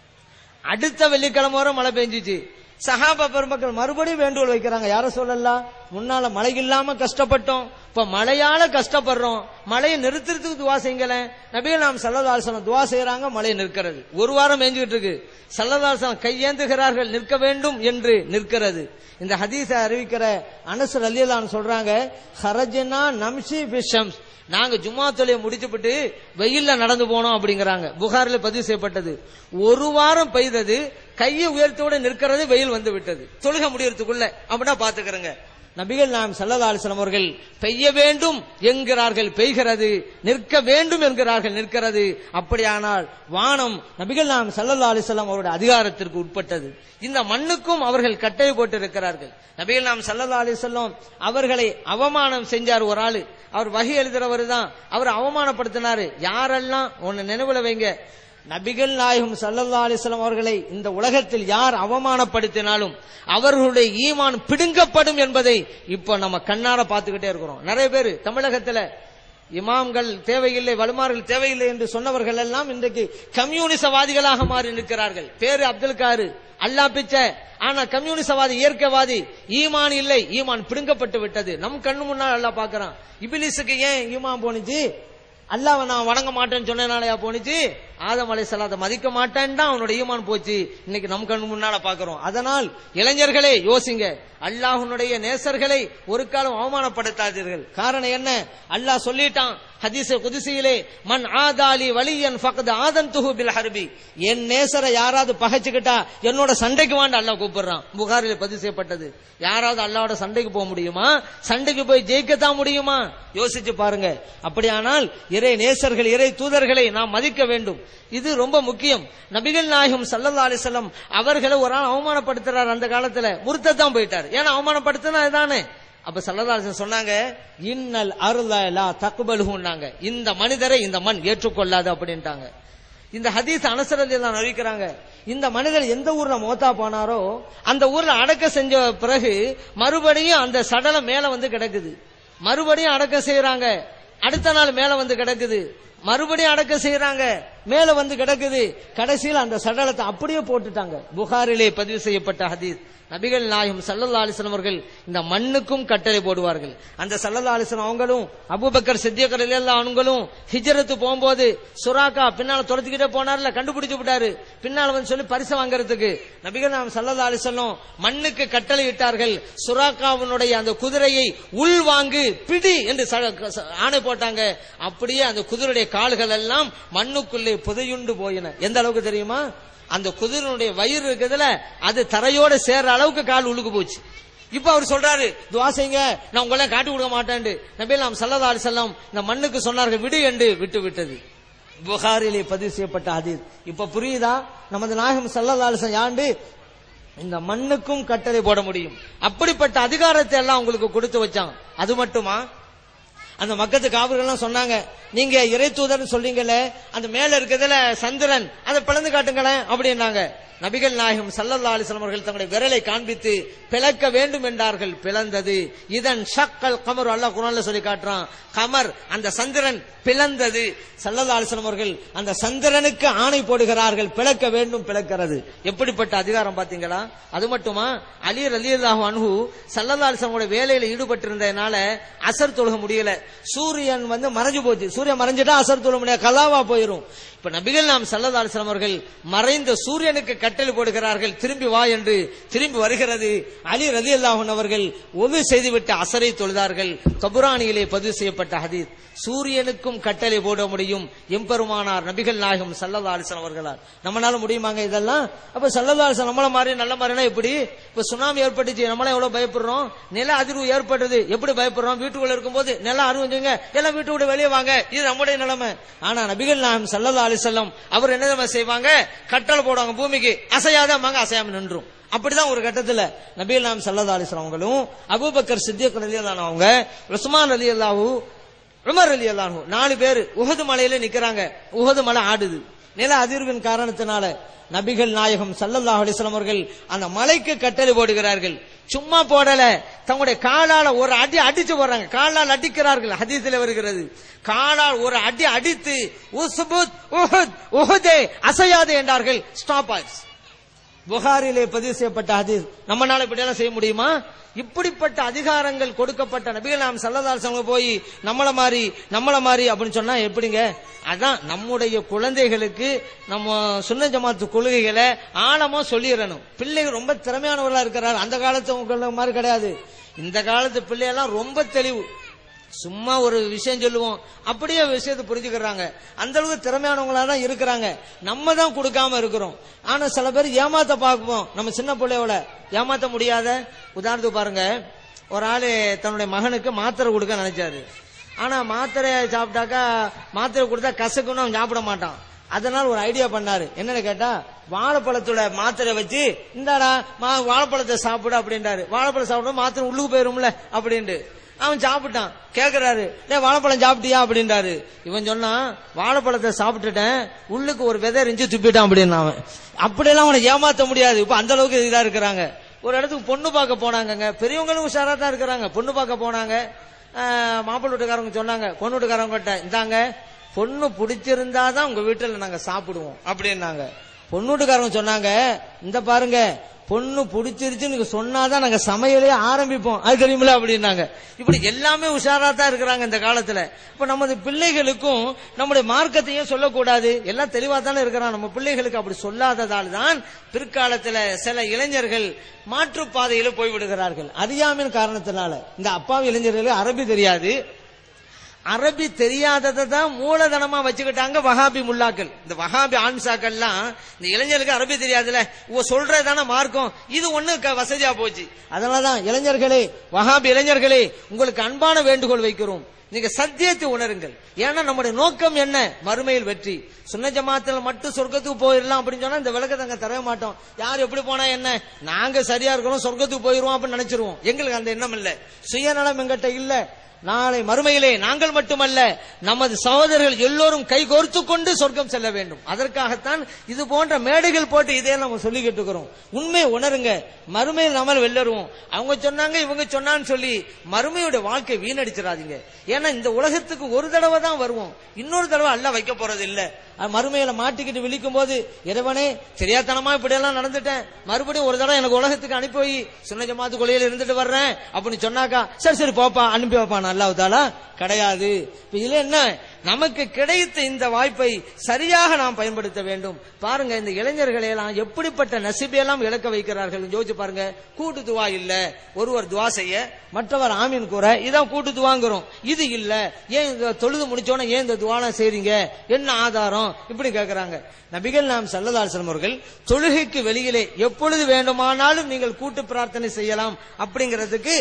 அடுத்த வெள்ளிக்கிழமை வரை மழை பெஞ்சிச்சு சஹாபா பெருமக்கள் மறுபடியும் வேண்டுகோள் வைக்கிறாங்க யார சொல்லலாம் முன்னால மழை இல்லாம கஷ்டப்பட்டோம் இப்ப மழையால கஷ்டப்படுறோம் மழையை நிறுத்துறதுக்கு துவா செய்யுங்களேன் நபிகள் நாம் சல்லதாசனம் துவா செய்யறாங்க மழை நிற்கிறது ஒரு வாரம் மேய்ஞ்சுகிட்டு இருக்கு சல்லதாசனம் கையேந்துகிறார்கள் நிற்க வேண்டும் என்று நிற்கிறது இந்த ஹதீஸை அறிவிக்கிற அனசர் அலியலான் சொல்றாங்க ஹரஜனா நம்சி பிஷம்ஸ் நாங்க ஜும்மா தொழிலை முடிச்சுவிட்டு வெயில்ல நடந்து போனோம் அப்படிங்கிறாங்க புகாரில் பதிவு செய்யப்பட்டது ஒரு வாரம் பெய்தது கையை உயர்த்தோட நிற்கிறது வெயில் வந்து விட்டது தொழுக முடியறதுக்குள்ள அப்படின்னா பாத்துக்கிறேங்க நபிகள் நாம் சல்லல்லா அலிஸ்லாம் அவர்கள் பெய்ய வேண்டும் என்கிறார்கள் பெய்கிறது நிற்க வேண்டும் என்கிறார்கள் நிற்கிறது அப்படியானால் வானம் நபிகள் நாம் சல்லல்லா அலிஸ்லாம் அவருடைய அதிகாரத்திற்கு உட்பட்டது இந்த மண்ணுக்கும் அவர்கள் கட்டளை போட்டு இருக்கிறார்கள் நபிகள் நாம் சல்லல்லா அலிஸ்லாம் அவர்களை அவமானம் செஞ்சார் ஒரு ஆளு அவர் வகை எழுதுறவர் தான் அவர் அவமானப்படுத்தினாரு யாரெல்லாம் ஒன்னு நினைவுல வைங்க நபிகள் நாயகம் சல்லல்லா அலிஸ்லாம் அவர்களை இந்த உலகத்தில் யார் அவமானப்படுத்தினாலும் அவர்களுடைய ஈமான் பிடுங்கப்படும் என்பதை இப்போ நம்ம கண்ணார பார்த்துக்கிட்டே இருக்கிறோம் நிறைய பேர் தமிழகத்துல இமாம்கள் தேவையில்லை வலுமார்கள் தேவையில்லை என்று சொன்னவர்கள் எல்லாம் இன்றைக்கு கம்யூனிசவாதிகளாக மாறி நிற்கிறார்கள் பேரு அப்துல் காரு அல்லா பிச்சை ஆனா கம்யூனிசவாதி இயற்கைவாதி ஈமான் இல்லை ஈமான் பிடுங்கப்பட்டு விட்டது நம் கண்ணு முன்னால் அல்லாஹ் பார்க்கறான் இபிலிஸுக்கு ஏன் ஈமான் போனுச்சு அல்லாஹ்வை நான் வணங்க மாட்டேன்னு சொன்னனாலயா போனுச்சு ஆதம் அலைஹிஸ்ஸலாத்தை மதிக்க மாட்டேன்னு தான் அவனுடைய ஈமான் போச்சு இன்னைக்கு நம் கண் முன்னால பாக்குறோம் அதனால் இளைஞர்களே யோசிங்க அல்லாஹ்வுடைய நேசர்களை ஒரு காலம் அவமானப்படுத்தாதீர்கள் காரணம் என்ன அல்லாஹ் சொல்லிட்டான் ஹதீஸ் குதிசியிலே மன் ஆதாலி வலியன் ஃபக்த் ஆதன் துஹு பில் ஹர்பி என் நேசரை யாராவது பகைச்சுக்கிட்டா என்னோட சண்டைக்கு வாண்டு அல்லாஹ் கூப்பிடுறான் புகாரில் பதிவு செய்யப்பட்டது யாராவது அல்லாவோட சண்டைக்கு போக முடியுமா சண்டைக்கு போய் ஜெயிக்கத்தான் முடியுமா யோசிச்சு பாருங்க அப்படியானால் இறை நேசர்கள் இறை தூதர்களை நாம் மதிக்க வேண்டும் இது ரொம்ப முக்கியம் நபிகள் நாயகம் சல்லல்லா அலிசல்லம் அவர்களை ஒரு ஆள் அவமானப்படுத்துறாரு அந்த காலத்துல முருத்தான் போயிட்டார் ஏன்னா அவமானப்படுத்தினா இதானே அப்ப சல்லதாசன் சொன்னாங்க இன்னல் அருளா தக்குபலுகுன்னாங்க இந்த மனிதரை இந்த மண் ஏற்றுக்கொள்ளாது அப்படின்ட்டாங்க இந்த ஹதீஸ் அனசரத்தில் தான் அறிவிக்கிறாங்க இந்த மனிதர் எந்த ஊர்ல மோத்தா போனாரோ அந்த ஊர்ல அடக்க செஞ்ச பிறகு மறுபடியும் அந்த சடலம் மேல வந்து கிடக்குது மறுபடியும் அடக்கம் செய்யறாங்க அடுத்த நாள் மேல வந்து கிடக்குது மறுபடியும் அடக்கம் செய்யறாங்க மேல வந்து கிடக்குது கடைசியில் அந்த சடலத்தை அப்படியே போட்டுட்டாங்க புகாரிலே பதிவு செய்யப்பட்ட ஹதீஸ் நபிகள் நாயகம் சல்லல்லா அலிஸ்லாம் அவர்கள் இந்த மண்ணுக்கும் கட்டளை போடுவார்கள் அந்த சல்லல்லா அலிஸ்லாம் அவங்களும் அபுபக்கர் சித்தியக்கர் எல்லாம் அவங்களும் ஹிஜரத்து போகும்போது சுராக்கா பின்னால துரத்துக்கிட்டே போனார்ல கண்டுபிடிச்சு விட்டாரு பின்னால வந்து சொல்லி பரிசு வாங்குறதுக்கு நபிகள் நாயகம் சல்லல்லா அலிஸ்லாம் மண்ணுக்கு கட்டளை இட்டார்கள் சுராக்காவினுடைய அந்த குதிரையை உள் வாங்கு பிடி என்று ச- ச- ஆணை போட்டாங்க அப்படியே அந்த குதிரையுடைய கால்கள் எல்லாம் மண்ணுக்குள்ளே புதையுண்டு போயின எந்த அளவுக்கு தெரியுமா அந்த குதிரையுடைய வயிறு இருக்குதுல அது தரையோட சேர்ற அளவுக்கு கால் உழுக்கு போச்சு இப்ப அவர் சொல்றாரு துவா செய்யுங்க நான் உங்களை காட்டி கொடுக்க மாட்டேன் நபி நாம் சல்லதா செல்லம் இந்த மண்ணுக்கு சொன்னார்கள் விடு என்று விட்டு விட்டது புகாரிலே பதிவு செய்யப்பட்ட ஹதீஸ் இப்ப புரியுதா நமது நாயகம் சல்லல்லா அலிசன் யாண்டு இந்த மண்ணுக்கும் கட்டளை போட முடியும் அப்படிப்பட்ட அதிகாரத்தை எல்லாம் உங்களுக்கு கொடுத்து வச்சான் அது மட்டுமா அந்த மக்கத்து காவல்கள்லாம் சொன்னாங்க நீங்க இறை தூதர்னு சொல்றீங்கல்ல அந்த மேல இருக்கிறதுல சந்திரன் அதை பிளந்து காட்டுங்களேன் அப்படின்னாங்க நபிகள் நாயகம் சல்லல்லா அலிஸ்லாம் அவர்கள் தங்களுடைய விரலை காண்பித்து பிளக்க வேண்டும் என்றார்கள் பிளந்தது இதன் ஷக்கல் கமர் அல்லாஹ் குரான்ல சொல்லி காட்டுறான் கமர் அந்த சந்திரன் பிளந்தது சல்லல்லா அலிஸ்லாம் அவர்கள் அந்த சந்திரனுக்கு ஆணை போடுகிறார்கள் பிளக்க வேண்டும் பிளக்கிறது எப்படிப்பட்ட அதிகாரம் பாத்தீங்களா அது மட்டுமா அலி ரலியல்லாஹு அன்ஹு சல்லல்லா அலிஸ்லாமோட வேலையில ஈடுபட்டிருந்ததுனால அசர் தொழுக முடியல சூரியன் வந்து மறைஞ்சு போச்சு சூரியன் மறைஞ்சிட்டா அசர் தொழுக முடியாது கலாவா போயிரும் இப்ப நபிகள் நாம் சல்லல்லா அலிஸ்லாம் அவர்கள் மறைந்த சூரியனுக்கு கட்டளை போடுகிறார்கள் திரும்பி வா என்று திரும்பி வருகிறது அலி ரதி அவர்கள் ஒது செய்துவிட்டு அசரை தொழுதார்கள் கபுரானியிலே பதிவு செய்யப்பட்ட ஹதீஸ் சூரியனுக்கும் கட்டளை போட முடியும் எம்பெருமானார் நபிகள் நாயகம் சல்லல்லா அலிஸ்லாம் அவர்களால் நம்மளால முடியுமாங்க இதெல்லாம் அப்ப சல்லல்லா அலிஸ்லாம் நம்மள மாதிரி நல்ல மாதிரினா எப்படி இப்ப சுனாமி ஏற்பட்டுச்சு நம்மள எவ்வளவு பயப்படுறோம் நில அதிர்வு ஏற்பட்டது எப்படி பயப்படுறோம் வீட்டுக்குள்ள இருக்கும்போது நில அறிவுஞ்சுங்க எல்லாம் வீட்டு விட்டு வெளியே வாங்க இது நம்முடைய நிலைமை ஆனா நபிகள் நாயகம் சல்லல்லா அலிசல்லம் அவர் என்ன தெரியுமா செய்வாங்க கட்டளை போடுவாங்க பூமிக்கு அசையாதமாங்க அசையாம நின்றும் அப்படிதான் ஒரு கட்டத்துல நபிகள் நாம் சல்லல்லா அலிஸ்லாம் அவங்களும் அபூபக்கர் சித்திக் ரலி அவங்க உஸ்மான் அலி அல்லாஹூ உமர் அலி அல்லாஹூ நாலு பேர் உஹது மலையில நிக்கிறாங்க உஹது மலை ஆடுது நில அதிர்வின் காரணத்தினால நபிகள் நாயகம் சல்லல்லாஹு அலிஸ்லாம் அவர்கள் அந்த மலைக்கு கட்டளை போடுகிறார்கள் சும்மா போடல தங்களுடைய காலால ஒரு அடி அடிச்சு போடுறாங்க காலால் அடிக்கிறார்கள் ஹதீஸ்ல வருகிறது காலால் ஒரு அடி அடித்து உஸ்புத் உஹுத் உஹுதே அசையாது என்றார்கள் ஸ்டாப் ஆயிடுச்சு புகாரிலே பதிவு செய்யப்பட்ட ஹதீஸ் நம்மனால இப்படி எல்லாம் செய்ய முடியுமா இப்படிப்பட்ட அதிகாரங்கள் கொடுக்கப்பட்ட நபிகள் நாம் சல்லதாசவங்க போய் நம்மள மாதிரி நம்மள மாதிரி அப்படின்னு சொன்னா எப்படிங்க அதான் நம்முடைய குழந்தைகளுக்கு நம்ம சுன்ன ஜமாத்து கொள்கைகளை ஆழமா சொல்லிடணும் பிள்ளைகள் ரொம்ப திறமையானவர்களா இருக்கிறார் அந்த காலத்து உங்கள மாதிரி கிடையாது இந்த காலத்து பிள்ளையெல்லாம் ரொம்ப தெளிவு சும்மா ஒரு விஷயம் சொல்லுவோம் அப்படியே விஷயத்தை புரிஞ்சுக்கிறாங்க அந்த அளவுக்கு திறமையானவங்களா தான் இருக்கிறாங்க நம்ம தான் கொடுக்காம இருக்கிறோம் ஆனா சில பேர் ஏமாத்த பார்ப்போம் நம்ம சின்ன பிள்ளையோட ஏமாத்த முடியாத உதாரணத்துக்கு பாருங்க ஒரு ஆளு தன்னுடைய மகனுக்கு மாத்திரை கொடுக்க நினைச்சாரு ஆனா மாத்திரையை சாப்பிட்டாக்கா மாத்திரை கொடுத்தா கசக்குன்னு அவன் சாப்பிட மாட்டான் அதனால ஒரு ஐடியா பண்ணாரு என்னன்னு கேட்டா வாழைப்பழத்தோட மாத்திரை வச்சு இந்தாடா மா- வாழைப்பழத்தை சாப்பிடு அப்படின்றாரு வாழைப்பழம் சாப்பிடும் மாத்திரை உள்ளுக்கு போயிரும்ல அப்படின்ட்டு அவன் சாப்பிட்டான் கேக்குறாரு டேய் வாழைப்பழம் சாப்பிட்டியா அப்படின்றாரு இவன் சொன்னான் வாழைப்பழத்தை சாப்பிட்டுட்டேன் உள்ளுக்கு ஒரு விதை இருந்துச்சு துப்பிட்டான் அப்படின்னு அவன் அப்படியெல்லாம் அவனை ஏமாத்த முடியாது இப்ப அந்த அளவுக்கு இதா இருக்கிறாங்க ஒரு இடத்துக்கு பொண்ணு பார்க்க போனாங்கங்க பெரியவங்களும் உஷாரா தான் இருக்கிறாங்க பொண்ணு பார்க்க போனாங்க ஆஹ், மாப்பிள்ளை வீட்டுக்காரங்க சொன்னாங்க பொண்ணு வீட்டுக்காரங்க கிட்ட இந்தாங்க பொண்ணு பிடிச்சிருந்தாதான் உங்க வீட்டுல நாங்க சாப்பிடுவோம் அப்படின்னாங்க பொண்ணு வீட்டுக்காரங்க சொன்னாங்க இந்த பாருங்க பொண்ணு பிடிச்சிருச்சு நீங்க சொன்னாதான் நாங்க சமையலே ஆரம்பிப்போம் அது தெரியுமில அப்படின்னாங்க இப்படி எல்லாமே உஷாரா தான் இருக்கிறாங்க இந்த காலத்துல இப்ப நமது பிள்ளைகளுக்கும் நம்முடைய மார்க்கத்தையும் சொல்லக்கூடாது எல்லாம் தெளிவா தானே இருக்கிறான் நம்ம பிள்ளைகளுக்கு அப்படி சொல்லாததால் தான் பிற்காலத்துல சில இளைஞர்கள் மாற்றுப்பாதையில போய்விடுகிறார்கள் அறியாமையின் காரணத்தினால இந்த அப்பாவி இளைஞர்களுக்கு அரபி தெரியாது அரபி தெரியாததை தான் மூலதனமா வச்சுக்கிட்டாங்க வஹாபி முல்லாக்கள் இந்த வஹாபி ஆன்சாக்கள்லாம் இந்த இளைஞருக்கு அரபி தெரியாதுல இவ சொல்றதான மார்க்கம் இது ஒண்ணு க- வசதியா போச்சு அதனாலதான் இளைஞர்களே வஹாபி இளைஞர்களே உங்களுக்கு அன்பான வேண்டுகோள் வைக்கிறோம் நீங்க சத்தியத்தை உணருங்கள் ஏன்னா நம்முடைய நோக்கம் என்ன மறுமையில் வெற்றி சுன்ன ஜமாத்துல மட்டும் சொர்க்கத்துக்கு போயிடலாம் அப்படின்னு சொன்னா இந்த விளக்கத்தை அங்க தரவே மாட்டோம் யார் எப்படி போனா என்ன நாங்க சரியா இருக்கிறோம் சொர்க்கத்துக்கு போயிருவோம் அப்படின்னு நினைச்சிருவோம் எங்களுக்கு அந்த எண்ணம் இல்ல சுயநலம் எங்கிட்ட இல்ல நாளை மறுமையிலே நாங்கள் மட்டுமல்ல நமது சகோதரர்கள் எல்லோரும் கை கோர்த்து கொண்டு சொர்க்கம் செல்ல வேண்டும் அதற்காகத்தான் இது போன்ற மேடைகள் போட்டு இதே நம்ம சொல்லிக்கிட்டு இருக்கிறோம் உண்மையை உணருங்க மறுமையில் நம்ம வெள்ளருவோம் அவங்க சொன்னாங்க இவங்க சொன்னான்னு சொல்லி மறுமையோட வாழ்க்கை வீணடிச்சிடாதீங்க ஏன்னா இந்த உலகத்துக்கு ஒரு தடவை தான் வருவோம் இன்னொரு தடவை அல்ல வைக்க போறது இல்ல அது மறுமையில மாட்டிக்கிட்டு விழிக்கும் போது இறைவனே தெரியாதனமா இப்படி எல்லாம் நடந்துட்டேன் மறுபடியும் ஒரு தடவை எனக்கு உலகத்துக்கு அனுப்பி வை சுன்ன ஜமாத்து கொலையில இருந்துட்டு வர்றேன் அப்படின்னு சொன்னாக்கா சரி சரி போப்பா அனுப்பி வைப்பான் அல்லாஹ் கிடையாது இப்ப இதுல என்ன நமக்கு கிடைத்த இந்த வாய்ப்பை சரியாக நாம் பயன்படுத்த வேண்டும் பாருங்க இந்த இளைஞர்களை எல்லாம் எப்படிப்பட்ட நசிபையெல்லாம் இழக்க வைக்கிறார்கள் யோசிச்சு பாருங்க கூட்டு துவா இல்ல ஒருவர் துவா செய்ய மற்றவர் ஆமீன் கூற இதான் கூட்டு துவாங்கிறோம் இது இல்ல ஏன் இந்த தொழுது முடிச்சோன்னா ஏன் இந்த துவாலாம் செய்றீங்க என்ன ஆதாரம் இப்படி கேக்குறாங்க நபிகள் நாம் சல்லதாசனம் அவர்கள் தொழுகைக்கு வெளியிலே எப்பொழுது வேண்டுமானாலும் நீங்கள் கூட்டு பிரார்த்தனை செய்யலாம் அப்படிங்கிறதுக்கு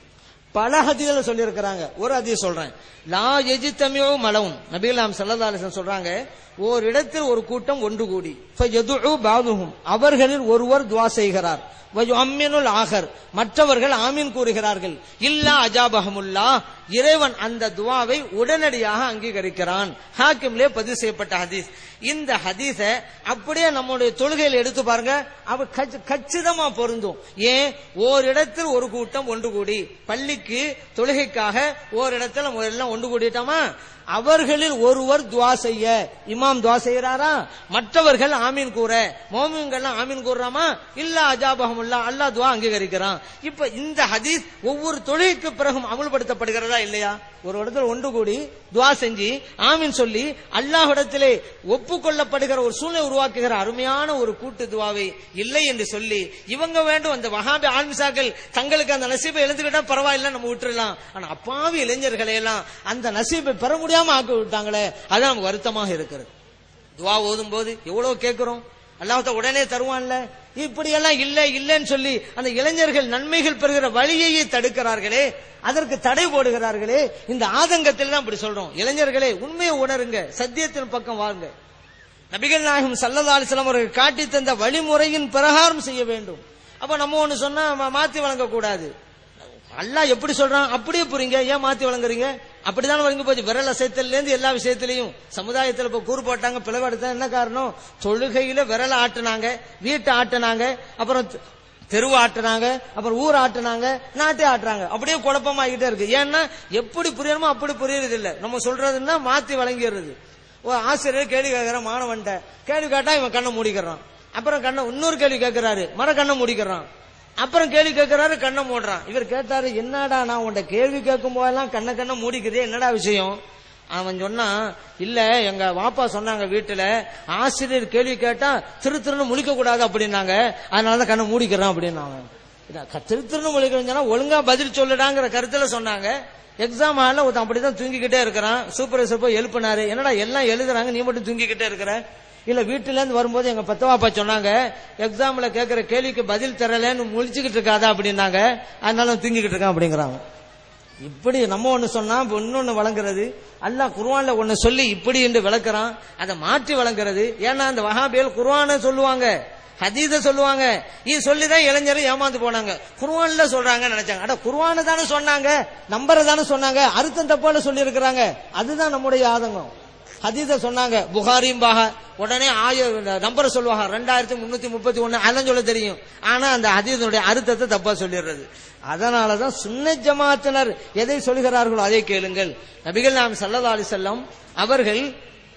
பல ஹதீகளை சொல்லி இருக்கிறாங்க ஒரு ஹதீஸ் சொல்றேன் லா எஜித்தமியோ மலவும் நபிகள் நாம் சல்லதாலிசன் சொல்றாங்க ஓர் இடத்தில் ஒரு கூட்டம் ஒன்று கூடி ஃபயதுஉ பாதுஹும் அவர்களில் ஒருவர் துவா செய்கிறார் அம்மினுல் ஆகர் மற்றவர்கள் ஆமீன் கூறுகிறார்கள் இல்லா அஜாபஹமுல்லா இறைவன் அந்த துவாவை உடனடியாக அங்கீகரிக்கிறான் ஹாக்கிம்லே பதிவு செய்யப்பட்ட ஹதீஸ் இந்த ஹதீஸ அப்படியே நம்முடைய தொழுகையில் எடுத்து பாருங்க அவ கச்ச- கச்சிதமா பொருந்தும் ஏன் ஓரிடத்தில் ஒரு கூட்டம் ஒன்று கூடி பள்ளிக்கு தொழுகைக்காக ஓரிடத்தில் நம்ம எல்லாம் ஒன்று கூடிட்டோமா அவர்களில் ஒருவர் துவா செய்ய இமாம் துவா செய்யறாரா மற்றவர்கள் ஆமீன் கூற மோமின்கள்லாம் ஆமீன் கூறுறாமா இல்ல அஜாபகமுல்லா அல்லாஹ் துவா அங்கீகரிக்கிறான் இப்ப இந்த ஹதீஸ் ஒவ்வொரு தொழுகைக்கு பிறகும் அமல்படுத்தப்படுகிறதா இல்லையா ஒரு இடத்துல ஒன்று கூடி துவா செஞ்சு ஆமீன் சொல்லி அல்லாஹ்விடத்திலே ஒப்புக்கொள்ளப்படுகிற ஒரு சூழ்நிலை உருவாக்குகிற அருமையான ஒரு கூட்டு துவாவை இல்லை என்று சொல்லி இவங்க வேண்டும் அந்த வஹாபி ஆன்மிசாக்கள் தங்களுக்கு அந்த நசீபை எழுந்துக்கிட்டா பரவாயில்ல நம்ம விட்டுறலாம் ஆனா அப்பாவி இளைஞர்களை எல்லாம் அந்த நசீபை பெற முடியாம ஆக்கி விட்டாங்களே அதான் நமக்கு வருத்தமாக இருக்கிறது துவா ஓதும் போது எவ்வளவு கேட்கிறோம் அல்லாஹ்த உடனே தருவான்ல இப்படி எல்லாம் இல்ல இல்லன்னு சொல்லி அந்த இளைஞர்கள் நன்மைகள் பெறுகிற வழியையே தடுக்கிறார்களே அதற்கு தடை போடுகிறார்களே இந்த ஆதங்கத்தில் தான் இப்படி சொல்றோம் இளைஞர்களே உண்மையை உணருங்க சத்தியத்தின் பக்கம் வாருங்க நபிகள் நாயகம் சல்லல்லா அலிஸ்லாம் அவர்கள் காட்டி தந்த வழிமுறையின் பிரகாரம் செய்ய வேண்டும் அப்ப நம்ம ஒண்ணு சொன்னா ம- மாத்தி வழங்க கூடாது அல்லாஹ் எப்படி சொல்றான் அப்படியே புரியுங்க ஏன் மாத்தி வழங்குறீங்க அப்படிதான் வழங்கி போச்சு விரல் அசைத்தல்ல இருந்து எல்லா விஷயத்திலையும் சமுதாயத்துல இப்ப கூறு போட்டாங்க பிளவெடுத்தா என்ன காரணம் தொழுகையில விரல ஆட்டுனாங்க வீட்டை ஆட்டுனாங்க அப்புறம் தெ- தெருவு ஆட்டுனாங்க அப்புறம் ஊர் ஆட்டுனாங்க நாட்டை ஆட்டுறாங்க அப்படியே குழப்பமாகிட்டே இருக்கு ஏன்னா எப்படி புரியணுமோ அப்படி புரியறது இல்ல நம்ம சொல்றதுன்னா மாத்தி வழங்கிடுறது ஒரு ஆசிரியர் கேள்வி கேட்கிற மாணவன்ட்ட கேள்வி கேட்டா இவன் கண்ணை மூடிக்கிறான் அப்புறம் கண்ணை இன்னொரு கேள்வி கேட்கிறாரு மர கண்ணை மூடிக்கிறான் அப்புறம் கேள்வி கேட்கிறாரு கண்ணை மூடுறான் இவர் கேட்டாரு என்னடா நான் உன்ட கேள்வி கேட்கும் போதெல்லாம் கண்ணை கண்ணை மூடிக்கிறே என்னடா விஷயம் அவன் சொன்னான் இல்ல எங்க வாப்பா சொன்னாங்க வீட்டுல ஆசிரியர் கேள்வி கேட்டா திரு திருன்னு முழிக்க கூடாது அப்படின்னாங்க அதனாலதான் கண்ணை மூடிக்கிறான் அப்படின்னாங்க இத க- திரு திருன்னு முழிக்கிறேன்னு சொன்னா ஒழுங்கா பதில் சொல்லுடாங்கிற கருத்துல சொன்னாங்க எக்ஸாம் ஹால்ல ஒருத்தன் அப்படிதான் தூங்கிக்கிட்டே இருக்கிறான் சூப்பர்வைசர் போய் எழுப்பினாரு என்னடா எல்லாம் எழுதுறாங்க நீ மட்டும் தூங்கிக்கிட்டே இருக்கிற இல்ல வீட்டுல இருந்து வரும்போது எங்க பெத்தவாப்பா சொன்னாங்க எக்ஸாம்ல கேட்கிற கேள்விக்கு பதில் தரலன்னு முழிச்சுக்கிட்டு இருக்காதா அப்படின்னாங்க அதனால அவன் தூங்கிக்கிட்டு இருக்கான் அப்படிங்கிறாங்க இப்படி நம்ம ஒண்ணு சொன்னா இப்ப இன்னொன்னு வழங்குறது அல்லாஹ் குர்ஆன்ல ஒண்ணு சொல்லி இப்படி என்று விளக்குறான் அதை மாற்றி வழங்குறது ஏன்னா அந்த வஹாபியல் குர்ஆனை சொல்லுவாங்க ஹதீத சொல்லுவாங்க இது சொல்லிதான் இளைஞர் ஏமாந்து போனாங்க குர்ஆன்ல சொல்றாங்க நினைச்சாங்க அட குர்ஆனை தானே சொன்னாங்க நம்பரை தானே சொன்னாங்க அர்த்தம் தப்பால சொல்லி இருக்கிறாங்க அதுதான் நம்முடைய ஆதங்கம் ஹதீத சொன்னாங்க புகாரியும் பாக உடனே ஆய நம்பரை சொல்லுவாங்க ரெண்டாயிரத்தி முன்னூத்தி முப்பத்தி ஒண்ணு அதான் சொல்ல தெரியும் ஆனா அந்த ஹதீதனுடைய அர்த்தத்தை தப்பா சொல்லிடுறது அதனாலதான் சுன்ன ஜமாத்தினர் எதை சொல்கிறார்களோ அதை கேளுங்கள் நபிகள் நாம் சல்லல்லா அலி செல்லம் அவர்கள்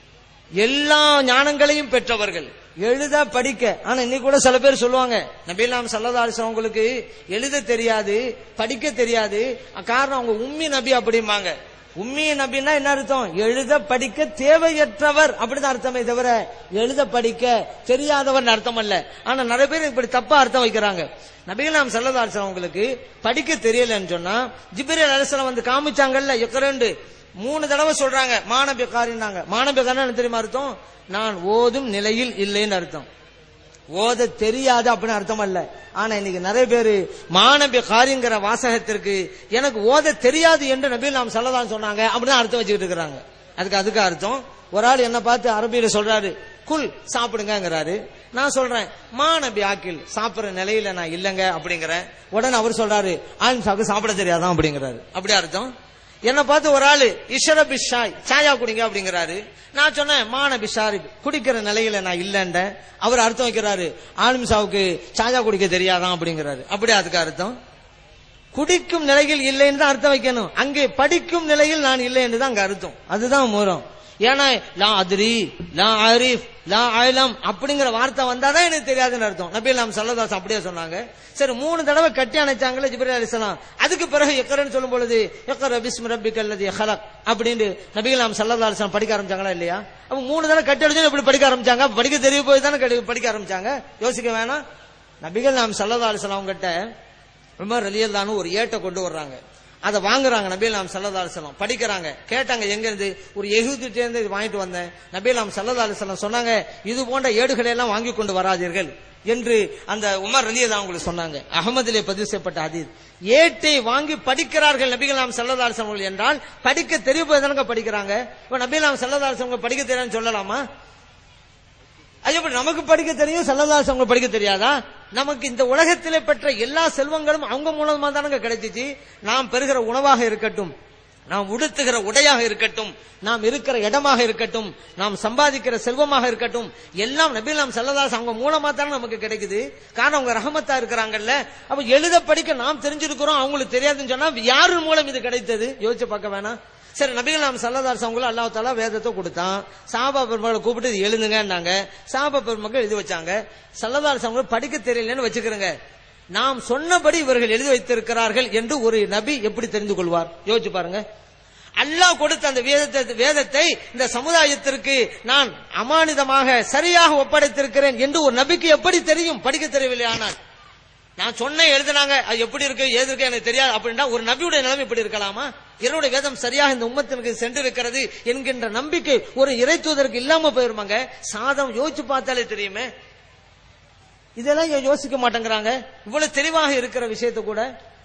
எல்லா ஞானங்களையும் பெற்றவர்கள் எழுத படிக்க ஆனா இன்னைக்கு கூட சில பேர் சொல்லுவாங்க நபிலாம் சல்லதாலிசம் அவங்களுக்கு எழுத தெரியாது படிக்க தெரியாது காரணம் அவங்க உம்மி நபி அப்படிம்பாங்க உம்மி நபின்னா என்ன அர்த்தம் எழுத படிக்க தேவையற்றவர் அப்படிதான் அர்த்தமே தவிர எழுத படிக்க தெரியாதவர் அர்த்தம் அல்ல ஆனா நிறைய பேர் இப்படி தப்பா அர்த்தம் வைக்கிறாங்க நபிகலாம் சல்லதாலிசம் அவங்களுக்கு படிக்க தெரியலன்னு சொன்னா ஜிப்ரேல் அலிஸ்லாம் வந்து காமிச்சாங்கல்ல எக்கரண்டு மூணு தடவை சொல்றாங்க மானபியக்காரின்னாங்க மானபியக்காரன் தெரியுமா அர்த்தம் நான் ஓதும் நிலையில் இல்லைன்னு அர்த்தம் ஓத தெரியாது அப்படின்னு அர்த்தம் அல்ல ஆனா இன்னைக்கு நிறைய பேரு மானபிய காரியங்கிற வாசகத்திற்கு எனக்கு ஓத தெரியாது என்று நபி நாம் சொல்லலாம் சொன்னாங்க அப்படின்னு அர்த்தம் வச்சுக்கிட்டு இருக்கிறாங்க அதுக்கு அதுக்கு அர்த்தம் ஒரு ஆள் என்ன பார்த்து அரபியில சொல்றாரு குல் சாப்பிடுங்கிறாரு நான் சொல்றேன் மானபி ஆக்கில் சாப்பிடுற நிலையில நான் இல்லங்க அப்படிங்கிறேன் உடனே அவர் சொல்றாரு ஆன் சாப்பிட்டு சாப்பிட தெரியாதான் அப்படிங்கிறாரு அப்படி அர்த்தம் என்ன பார்த்து ஒரு ஆளு இஷரபி ஷாய் சாயா குடிங்க அப்படிங்கிறாரு நான் சொன்னேன் மான பிஷாரி குடிக்கிற நிலையில நான் இல்லைன்றேன் அவர் அர்த்தம் வைக்கிறாரு ஆலிம்சாவுக்கு சாயா குடிக்க தெரியாதான் அப்படிங்கிறாரு அப்படி அதுக்கு அர்த்தம் குடிக்கும் நிலையில் இல்லைன்னு தான் அர்த்தம் வைக்கணும் அங்கே படிக்கும் நிலையில் நான் இல்லை என்று தான் அங்க அர்த்தம் அதுதான் மூலம் ஏன்னா லா அதிரி லா ஆரிஃப் லா ஆயிலம் அப்படிங்கிற வார்த்தை வந்தாதான் எனக்கு தெரியாதுன்னு அர்த்தம் நபி நாம் சல்லதாஸ் அப்படியே சொன்னாங்க சரி மூணு தடவை கட்டி அணைச்சாங்களே ஜிப்ரி அலிஸ்லாம் அதுக்கு பிறகு எக்கரன்னு சொல்லும் பொழுது எக்கர் பிஸ்மி ரப்பி கல்லதி ஹலக் அப்படின்னு நபிகள் நாம் சல்லா அலிஸ்லாம் படிக்க ஆரம்பிச்சாங்களா இல்லையா அப்ப மூணு தடவை கட்டி அடிச்சு எப்படி படிக்க ஆரம்பிச்சாங்க படிக்க தெரிய போய் தானே கடி- படிக்க ஆரம்பிச்சாங்க யோசிக்க வேணாம் நபிகள் நாம் சல்லா அலிஸ்லாம் கிட்ட உமர் ரலியல்லானு ஒரு ஏட்டை கொண்டு வர்றாங்க அதை வாங்குறாங்க நபீல் நாம் சல்லா அலிஸ்லாம் படிக்கிறாங்க கேட்டாங்க எங்க இருந்து ஒரு எகுதிட்ட இருந்து இது வாங்கிட்டு வந்தேன் நபீல் நாம் சல்லா அலிஸ்லாம் சொன்னாங்க இது போன்ற ஏடுகளை எல்லாம் வாங்கி கொண்டு வராதீர்கள் என்று அந்த உமர் ரலியல்லா அவங்களுக்கு சொன்னாங்க அகமதிலே பதிவு செய்யப்பட்ட ஹதீஸ் ஏட்டை வாங்கி படிக்கிறார்கள் நபிகள் நாம் சல்லா அலிஸ்லாம் அவர்கள் என்றால் படிக்க தெரியும் தானங்க படிக்கிறாங்க இப்ப நபீல் நாம் சல்லா அலிஸ்லாம் படிக்க தெரியாதுன்னு சொல்லலாமா அது எப்படி நமக்கு படிக்க தெரியும் சல்லல்லாஸ் அவங்க படிக்க தெரியாதா நமக்கு இந்த உலகத்திலே பெற்ற எல்லா செல்வங்களும் அவங்க மூலமா தானங்க கிடைச்சிச்சு நாம் பெறுகிற உணவாக இருக்கட்டும் நாம் உடுத்துகிற உடையாக இருக்கட்டும் நாம் இருக்கிற இடமாக இருக்கட்டும் நாம் சம்பாதிக்கிற செல்வமாக இருக்கட்டும் எல்லாம் நபி நாம் சல்லதாஸ் அவங்க மூலமா தானே நமக்கு கிடைக்குது காரணம் அவங்க ரஹமத்தா இருக்கிறாங்கல்ல அப்ப எழுத படிக்க நாம் தெரிஞ்சிருக்கிறோம் அவங்களுக்கு தெரியாதுன்னு சொன்னா யாரு மூலம் இது கிடைத்தது யோசிச்சு பார்க்க வேணாம் சரி நபிகள் நாம் சல்லதார் அவங்களும் அல்லாஹ் தாலா வேதத்தை கொடுத்தான் சாபா பெருமக்களை கூப்பிட்டு இது எழுதுங்கன்னாங்க சாபா பெருமக்கள் எழுதி வச்சாங்க சல்லதார் அவங்க படிக்க தெரியலன்னு வச்சுக்கிறேங்க நாம் சொன்னபடி இவர்கள் எழுதி வைத்திருக்கிறார்கள் என்று ஒரு நபி எப்படி தெரிந்து கொள்வார் யோசிச்சு பாருங்க அல்லாஹ் கொடுத்த அந்த வேதத்தை வேதத்தை இந்த சமுதாயத்திற்கு நான் அமானிதமாக சரியாக ஒப்படைத்திருக்கிறேன் என்று ஒரு நபிக்கு எப்படி தெரியும் படிக்க தெரியவில்லை ஆனால் நான் சொன்னேன் எழுதுனாங்க அது எப்படி இருக்கு ஏது இருக்கு எனக்கு தெரியாது அப்படின்னா ஒரு நபியுடைய நிலைமை இப்படி இருக்கலாமா என்னுடைய வேதம் சரியாக இந்த உம்மத்திற்கு சென்றிருக்கிறது என்கின்ற நம்பிக்கை ஒரு இறை தூதருக்கு இல்லாம போயிருமாங்க சாதம் யோசிச்சு பார்த்தாலே தெரியுமே இதெல்லாம் ஏன் யோசிக்க மாட்டேங்கிறாங்க இவ்வளவு தெளிவாக இருக்கிற விஷயத்தை கூட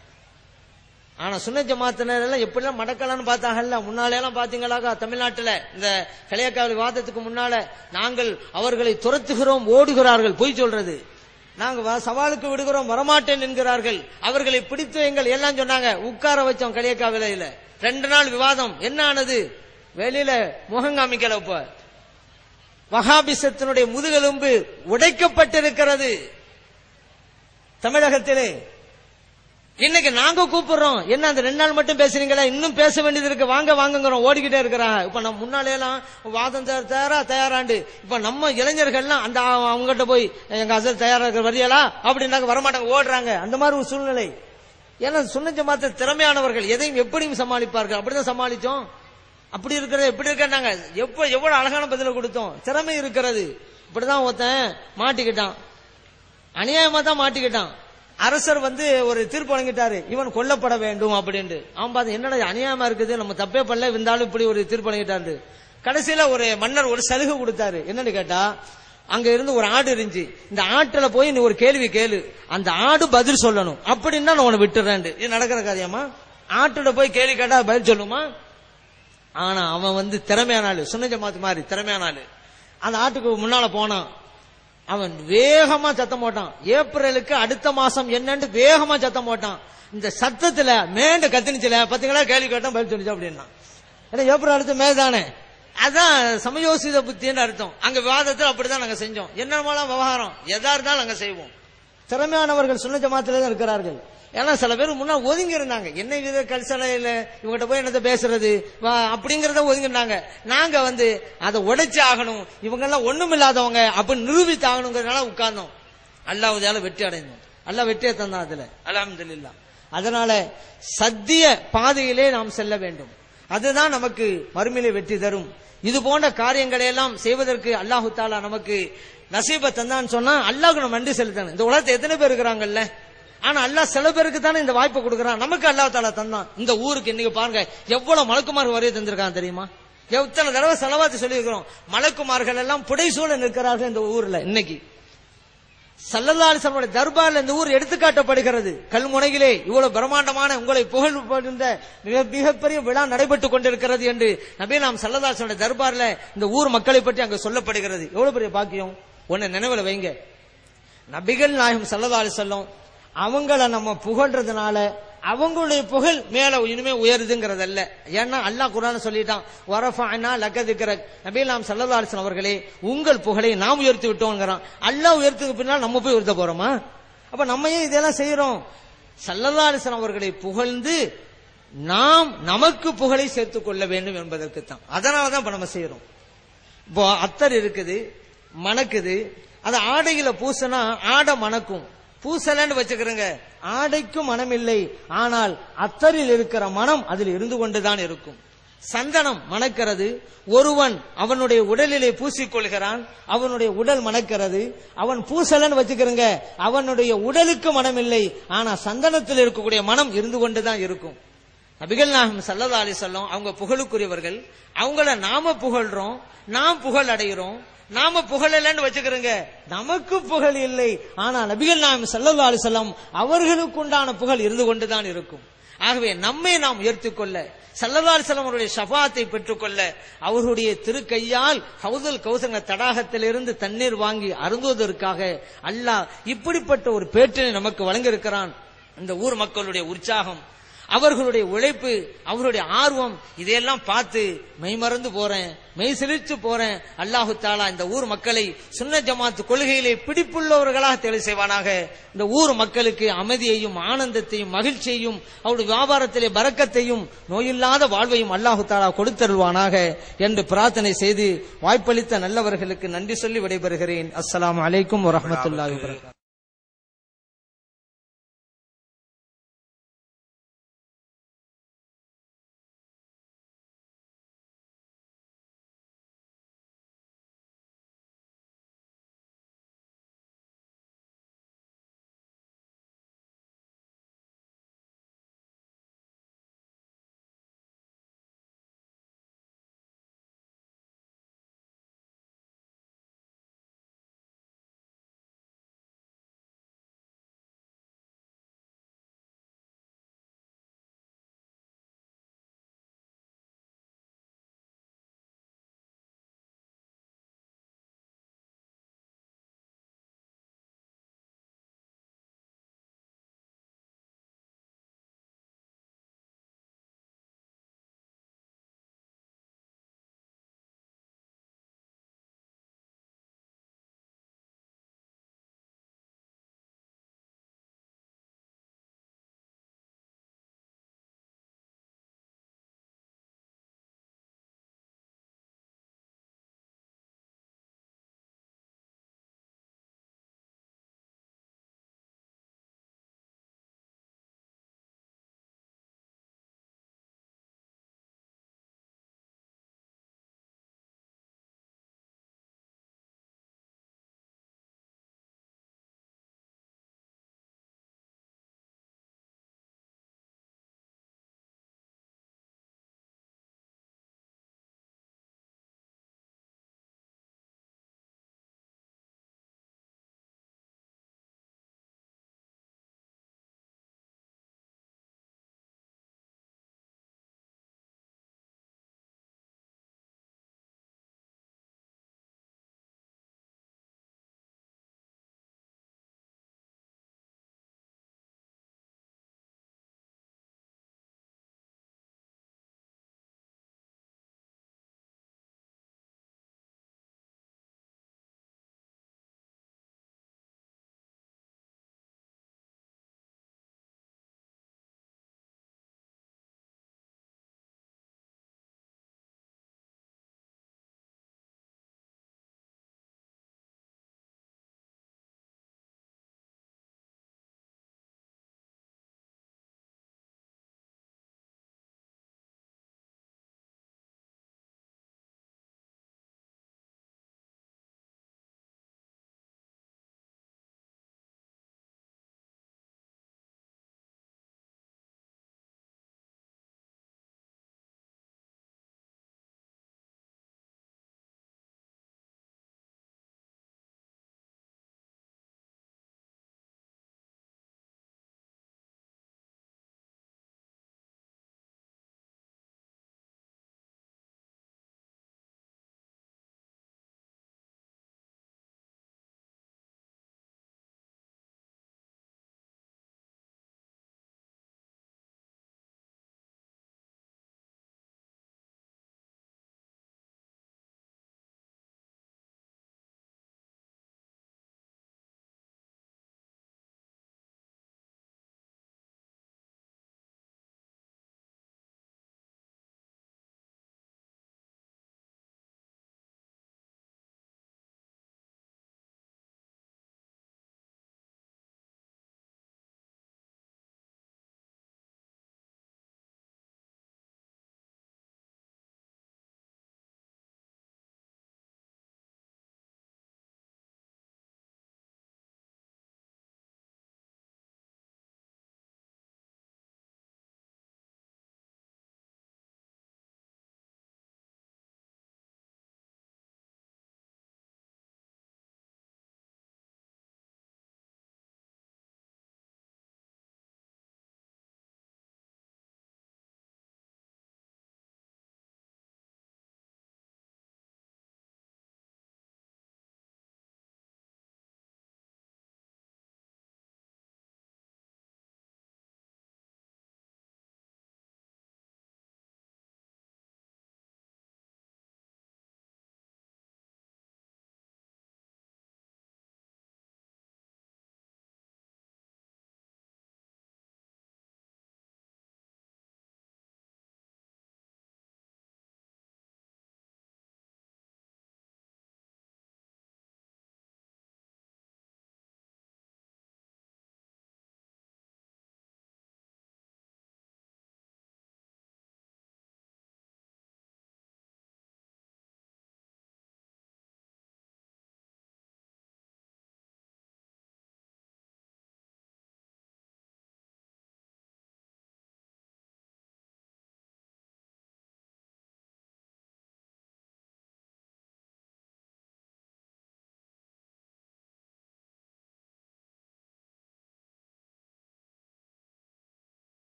ஆனா சுன்ன ஜமாத்தினர் எல்லாம் எப்படிலாம் மடக்கலாம்னு பார்த்தாங்கல்ல முன்னாலே எல்லாம் பாத்தீங்களாக்கா தமிழ்நாட்டுல இந்த கலையக்காவலி வாதத்துக்கு முன்னால நாங்கள் அவர்களை துரத்துகிறோம் ஓடுகிறார்கள் பொய் சொல்றது நாங்க வ- சவாலுக்கு விடுகிறோம் வரமாட்டேன் என்கிறார்கள் அவர்களை பிடித்து எங்கள் எல்லாம் சொன்னாங்க உட்கார வச்சோம் களியக்காவிலையில ரெண்டு நாள் விவாதம் என்ன ஆனது வெளியில முகம் காமிக்கல இப்ப வகாபிசத்தினுடைய முதுகெலும்பு உடைக்கப்பட்டிருக்கிறது தமிழகத்திலே இன்னைக்கு நாங்க கூப்பிடுறோம் என்ன அந்த ரெண்டு நாள் மட்டும் பேசுறீங்களா இன்னும் பேச வேண்டியது இருக்கு வாங்க வாங்குங்கிறோம் ஓடிக்கிட்டே இருக்கிறாங்க இப்ப நம்ம முன்னாலே எல்லாம் வாதம் தயார் தயாரா தயாராண்டு இப்ப நம்ம இளைஞர்கள்லாம் அந்த அவங்ககிட்ட போய் எங்க அசல் தயாரா இருக்கிற வரியலா அப்படின்னாக்க வரமாட்டாங்க ஓடுறாங்க அந்த மாதிரி ஒரு சூழ்நிலை ஏன்னா சுண்ணஞ்ச மாத்த திறமையானவர்கள் எதையும் எப்படியும் சமாளிப்பார்கள் அப்படிதான் சமாளிச்சோம் அப்படி இருக்கிறது எப்படி இருக்காங்க எப்ப எவ்வளவு அழகான பதில கொடுத்தோம் திறமை இருக்கிறது இப்படிதான் ஒருத்தன் மாட்டிக்கிட்டான் அநியாயமா தான் மாட்டிக்கிட்டான் அரசர் வந்து ஒரு தீர்ப்பு வழங்கிட்டாரு இவன் கொல்லப்பட வேண்டும் அப்படின்ட்டு அவன் பார்த்து என்னடா இது அநியாயமா இருக்குது நம்ம தப்பே பண்ணல இருந்தாலும் இப்படி ஒரு தீர்ப்பு வழங்கிட்டாரு கடைசியில ஒரு மன்னர் ஒரு சலுகை கொடுத்தாரு என்னன்னு கேட்டா அங்க இருந்து ஒரு ஆடு இருந்துச்சு இந்த ஆட்டுல போய் நீ ஒரு கேள்வி கேளு அந்த ஆடு பதில் சொல்லணும் அப்படின்னா நான் உன்னை விட்டுறேன் இது நடக்கிற காரியமா ஆட்டுல போய் கேள்வி கேட்டா பதில் சொல்லுமா ஆனா அவன் வந்து திறமையான ஆளு சுன்ன ஜமாத்து மாதிரி திறமையான ஆளு அந்த ஆட்டுக்கு முன்னால போனான் அவன் வேகமா சத்தம் போட்டான் ஏப்ரலுக்கு அடுத்த மாசம் என்னன்னு வேகமா சத்தம் போட்டான் இந்த சத்தத்துல மேண்டு கத்தினுச்சுல பாத்தீங்களா கேள்வி கேட்டா பதில் சொல்லிச்சு அப்படின்னா ஏன்னா ஏப்ரல் அடுத்த மே தானே அதான் சமயோசித புத்தின்னு அர்த்தம் அங்க விவாதத்தில் அப்படிதான் நாங்க செஞ்சோம் என்னமாலாம் விவகாரம் எதா இருந்தாலும் நாங்க செய்வோம் திறமையானவர்கள் சுன்ன ஜமாத்திலே தான் இருக்கிறார்கள் ஏன்னா சில பேர் முன்னாடி ஒதுங்கி இருந்தாங்க என்ன வித கல்சலையில இவங்ககிட்ட போய் என்னத்த பேசுறது வா, அப்படிங்கறத ஒதுங்கினாங்க நாங்க வந்து அதை உடைச்சு ஆகணும் இவங்க எல்லாம் ஒண்ணும் இல்லாதவங்க அப்படின்னு நிரூபித்து ஆகணுங்கிறதுனால உட்கார்ந்தோம் அல்லாஹ்வுதால வெற்றி அடைந்தோம் அல்லாஹ் வெற்றியை தந்தான் அதுல அல்ஹம்துலில்லாஹ் அதனால சத்திய பாதையிலே நாம் செல்ல வேண்டும் அதுதான் நமக்கு மறுமையிலே வெற்றி தரும் இது போன்ற காரியங்களை எல்லாம் செய்வதற்கு அல்லாஹு தாலா நமக்கு நசீப தந்தான்னு சொன்னா அல்லாஹ்க்கு நம்ம நன்றி செலுத்தணும் இந்த உலகத்தை எத்தனை பேர் இருக்கிறாங்கல்ல ஆனா அல்லாஹ் சில பேருக்கு தானே இந்த வாய்ப்பை கொடுக்கறான் நமக்கு அல்லாஹ் தாலா தந்தான் இந்த ஊருக்கு இன்னைக்கு பாருங்க எவ்வளவு மலக்குமார் வரைய தந்திருக்கான் தெரியுமா எத்தனை தடவை செலவாத்து சொல்லியிருக்கிறோம் மலக்குமார்கள் எல்லாம் புடைசூழ நிற்கிறார்கள் இந்த ஊர்ல இன்னைக்கு சல்லல்லாஹு தர்பார்ல இந்த ஊர் எடுத்துக்காட்டப்படுகிறது கல்முனையிலே இவ்வளவு பிரம்மாண்டமான உங்களை புகழ்படுகின்ற மிக மிகப்பெரிய விழா நடைபெற்றுக் கொண்டிருக்கிறது என்று நபி நாம் சல்லல்லாஹு தர்பார்ல இந்த ஊர் மக்களை பற்றி அங்கு சொல்லப்படுகிறது எவ்வளவு பெரிய பாக்கியம் ஒன்னு நினைவுல வைங்க நபிகள் நாயகம் சல்லல்லாஹு சொல்லும் அவங்கள நம்ம புகழ்றதுனால அவங்களுடைய புகழ் மேல இனிமே உயருதுங்கிறதல்ல ஏன்னா அல்லாஹ் குரான் சொல்லிட்டான் வரஃபஅனா லகதிக்ரக் நபிகள் நாம் சல்லல்லாஹு அலைஹி வஸல்லம் அவர்களே உங்கள் புகழை நாம் உயர்த்தி விட்டோங்கிறான் அல்லாஹ் உயர்த்துக்கு பின்னால் நம்ம போய் உயர்த்த போறோமா அப்ப நம்ம ஏன் இதெல்லாம் செய்யறோம் சல்லல்லாஹு அலைஹி வஸல்லம் அவர்களை புகழ்ந்து நாம் நமக்கு புகழை சேர்த்துக் கொள்ள வேண்டும் என்பதற்கு தான் அதனால தான் இப்ப நம்ம செய்யறோம் இப்போ அத்தர் இருக்குது மணக்குது அது ஆடையில பூசினா ஆடை மணக்கும் பூசலன்னு வச்சுக்கிறேங்க ஆடைக்கும் மனம் இல்லை ஆனால் அத்தரில் இருக்கிற மனம் அதில் இருந்து கொண்டுதான் இருக்கும் சந்தனம் மணக்கிறது ஒருவன் அவனுடைய உடலிலே பூசிக்கொள்கிறான் அவனுடைய உடல் மணக்கிறது அவன் பூசலன்னு வச்சுக்கிறேங்க அவனுடைய உடலுக்கு மனம் இல்லை ஆனா சந்தனத்தில் இருக்கக்கூடிய மனம் இருந்து கொண்டுதான் இருக்கும் நபிகள் நாயகம் சல்லல்லா அலி சொல்லம் அவங்க புகழுக்குரியவர்கள் அவங்கள நாம புகழ்றோம் நாம் புகழ் அடைகிறோம் நாம புகழலன்னு வச்சுக்கிறோங்க நமக்கு புகழ் இல்லை ஆனா நபிகள் நாயகம் சல்லல்லா அலி சொல்லம் அவர்களுக்கு உண்டான புகழ் இருந்து கொண்டுதான் இருக்கும் ஆகவே நம்மை நாம் உயர்த்திக் கொள்ள சல்லல்லா அலி சொல்லம் அவருடைய ஷஃபாத்தை பெற்றுக்கொள்ள அவருடைய திருக்கையால் ஹவுதுல் கௌசங்க தடாகத்திலிருந்து தண்ணீர் வாங்கி அருந்துவதற்காக அல்லாஹ் இப்படிப்பட்ட ஒரு பேற்றினை நமக்கு வழங்கியிருக்கிறான் இந்த ஊர் மக்களுடைய உற்சாகம் அவர்களுடைய உழைப்பு அவருடைய ஆர்வம் இதையெல்லாம் பார்த்து மெய்மறந்து போறேன் மெய் சிலிர்த்து போறேன் அல்லாஹு தாலா இந்த ஊர் மக்களை சுன்ன ஜமாத்து கொள்கையிலே பிடிப்புள்ளவர்களாக தேர்வு செய்வானாக இந்த ஊர் மக்களுக்கு அமைதியையும் ஆனந்தத்தையும் மகிழ்ச்சியையும் அவருடைய வியாபாரத்திலே பறக்கத்தையும் நோயில்லாத வாழ்வையும் அல்லாஹு தாலா கொடுத்தருள்வானாக என்று பிரார்த்தனை செய்து வாய்ப்பளித்த நல்லவர்களுக்கு நன்றி சொல்லி விடைபெறுகிறேன் அஸ்ஸலாமு அலைக்கும் வரஹ்மத்துல்லாஹி வபரகாத்துஹு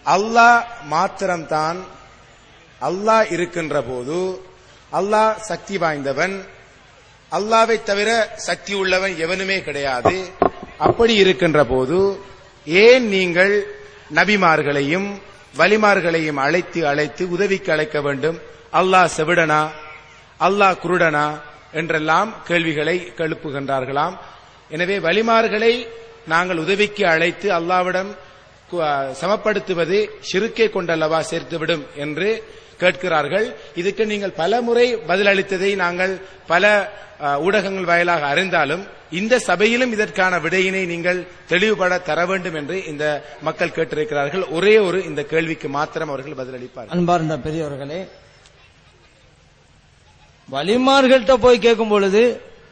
அல்லாஹ் மாத்திரம்தான் அல்லாஹ் இருக்கின்ற போது அல்லாஹ் சக்தி வாய்ந்தவன் அல்லாவை தவிர சக்தி உள்ளவன் எவனுமே கிடையாது அப்படி இருக்கின்ற போது ஏன் நீங்கள் நபிமார்களையும் வலிமார்களையும் அழைத்து அழைத்து உதவிக்கு அழைக்க வேண்டும் அல்லாஹ் செவிடனா அல்லாஹ் குருடனா என்றெல்லாம் கேள்விகளை எழுப்புகின்றார்களாம் எனவே வலிமார்களை நாங்கள் உதவிக்கு அழைத்து அல்லாவிடம் கு- சமப்படுத்துவது ஷிருக்கை கொண்டல்லவா சேர்த்துவிடும் என்று கேட்கிறார்கள் இதுக்கு நீங்கள் பல முறை பதிலளித்ததை நாங்கள் பல அஹ், ஊடகங்கள் வாயிலாக அறிந்தாலும் இந்த சபையிலும் இதற்கான விடையினை நீங்கள் தெளிவுபட தர வேண்டும் என்று இந்த மக்கள் கேட்டிருக்கிறார்கள் ஒரே ஒரு இந்த கேள்விக்கு மாத்திரம் அவர்கள் பதிலளிப்பார்கள் அன்பார்ந்த பெரியவர்களே வலிமார்கள்ட்ட போய் கேட்கும் பொழுது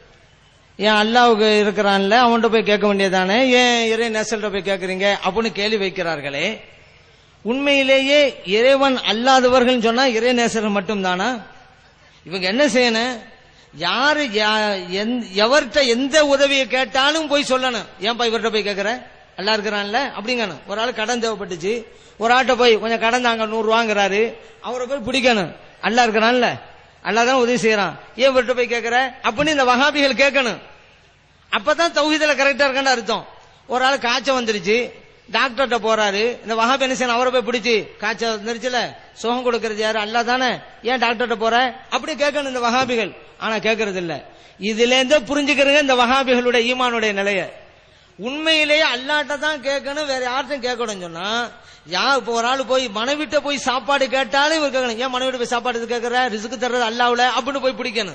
ஏன் அல்லாவுக்கு இருக்கிறான்ல அவன்கிட்ட போய் கேட்க வேண்டியதானே ஏன் இறை நேசல்கிட்ட போய் கேட்கறீங்க அப்படின்னு கேள்வி வைக்கிறார்களே உண்மையிலேயே இறைவன் அல்லாதவர்கள் சொன்னா இறை நேசர்கள் மட்டும்தானா இவங்க என்ன செய்யணும் யாரு யா- எந்த- எவர்கிட்ட எந்த உதவியை கேட்டாலும் போய் சொல்லணும் ஏன்பா இவர்கிட்ட போய் கேட்கிற அல்லா இருக்கிறான்ல அப்படிங்கணும் ஒரு ஆள் கடன் தேவைப்பட்டுச்சு ஒரு ஆட்ட போய் கொஞ்சம் கடன் தாங்க நூறு ரூபாங்கிறாரு அவரை போய் பிடிக்கணும் அல்லா இருக்கிறான்ல அல்லா தான் உதவி செய்யறான் ஏன் இவர்கிட்ட போய் கேட்கிற அப்படின்னு இந்த வகாபிகள் கேட்கணும் அப்பதான் தௌஹீதுல கரெக்டா இருக்கான்னு அர்த்தம் ஒரு ஆள் காய்ச்சல் வந்துருச்சு டாக்டர்கிட்ட போறாரு இந்த வகாபி என்ன செய்யணும் அவரை போய் பிடிச்சி காய்ச்சல் வந்துருச்சுல சுகம் கொடுக்கறது யாரு அல்லா தானே ஏன் டாக்டர்கிட்ட போற அப்படி கேட்கணும் இந்த வகாபிகள் ஆனா கேட்கறது இல்ல இதுல இருந்தே புரிஞ்சுக்கிறங்க இந்த வகாபிகளுடைய ஈமானுடைய நிலைய உண்மையிலேயே அல்லாட்ட தான் கேட்கணும் வேற யார்ட்டும் கேட்கணும் சொன்னா யா இப்போ ஒரு ஆள் போய் மனைவிட்ட போய் சாப்பாடு கேட்டாலும் இவர் கேட்கணும் ஏன் மனைவிட்ட போய் சாப்பாடு எதுக்கு கேட்கற ரிசுக்கு தர்றது அல்லாவுல அப்படின்னு போய் பிடிக்கணும்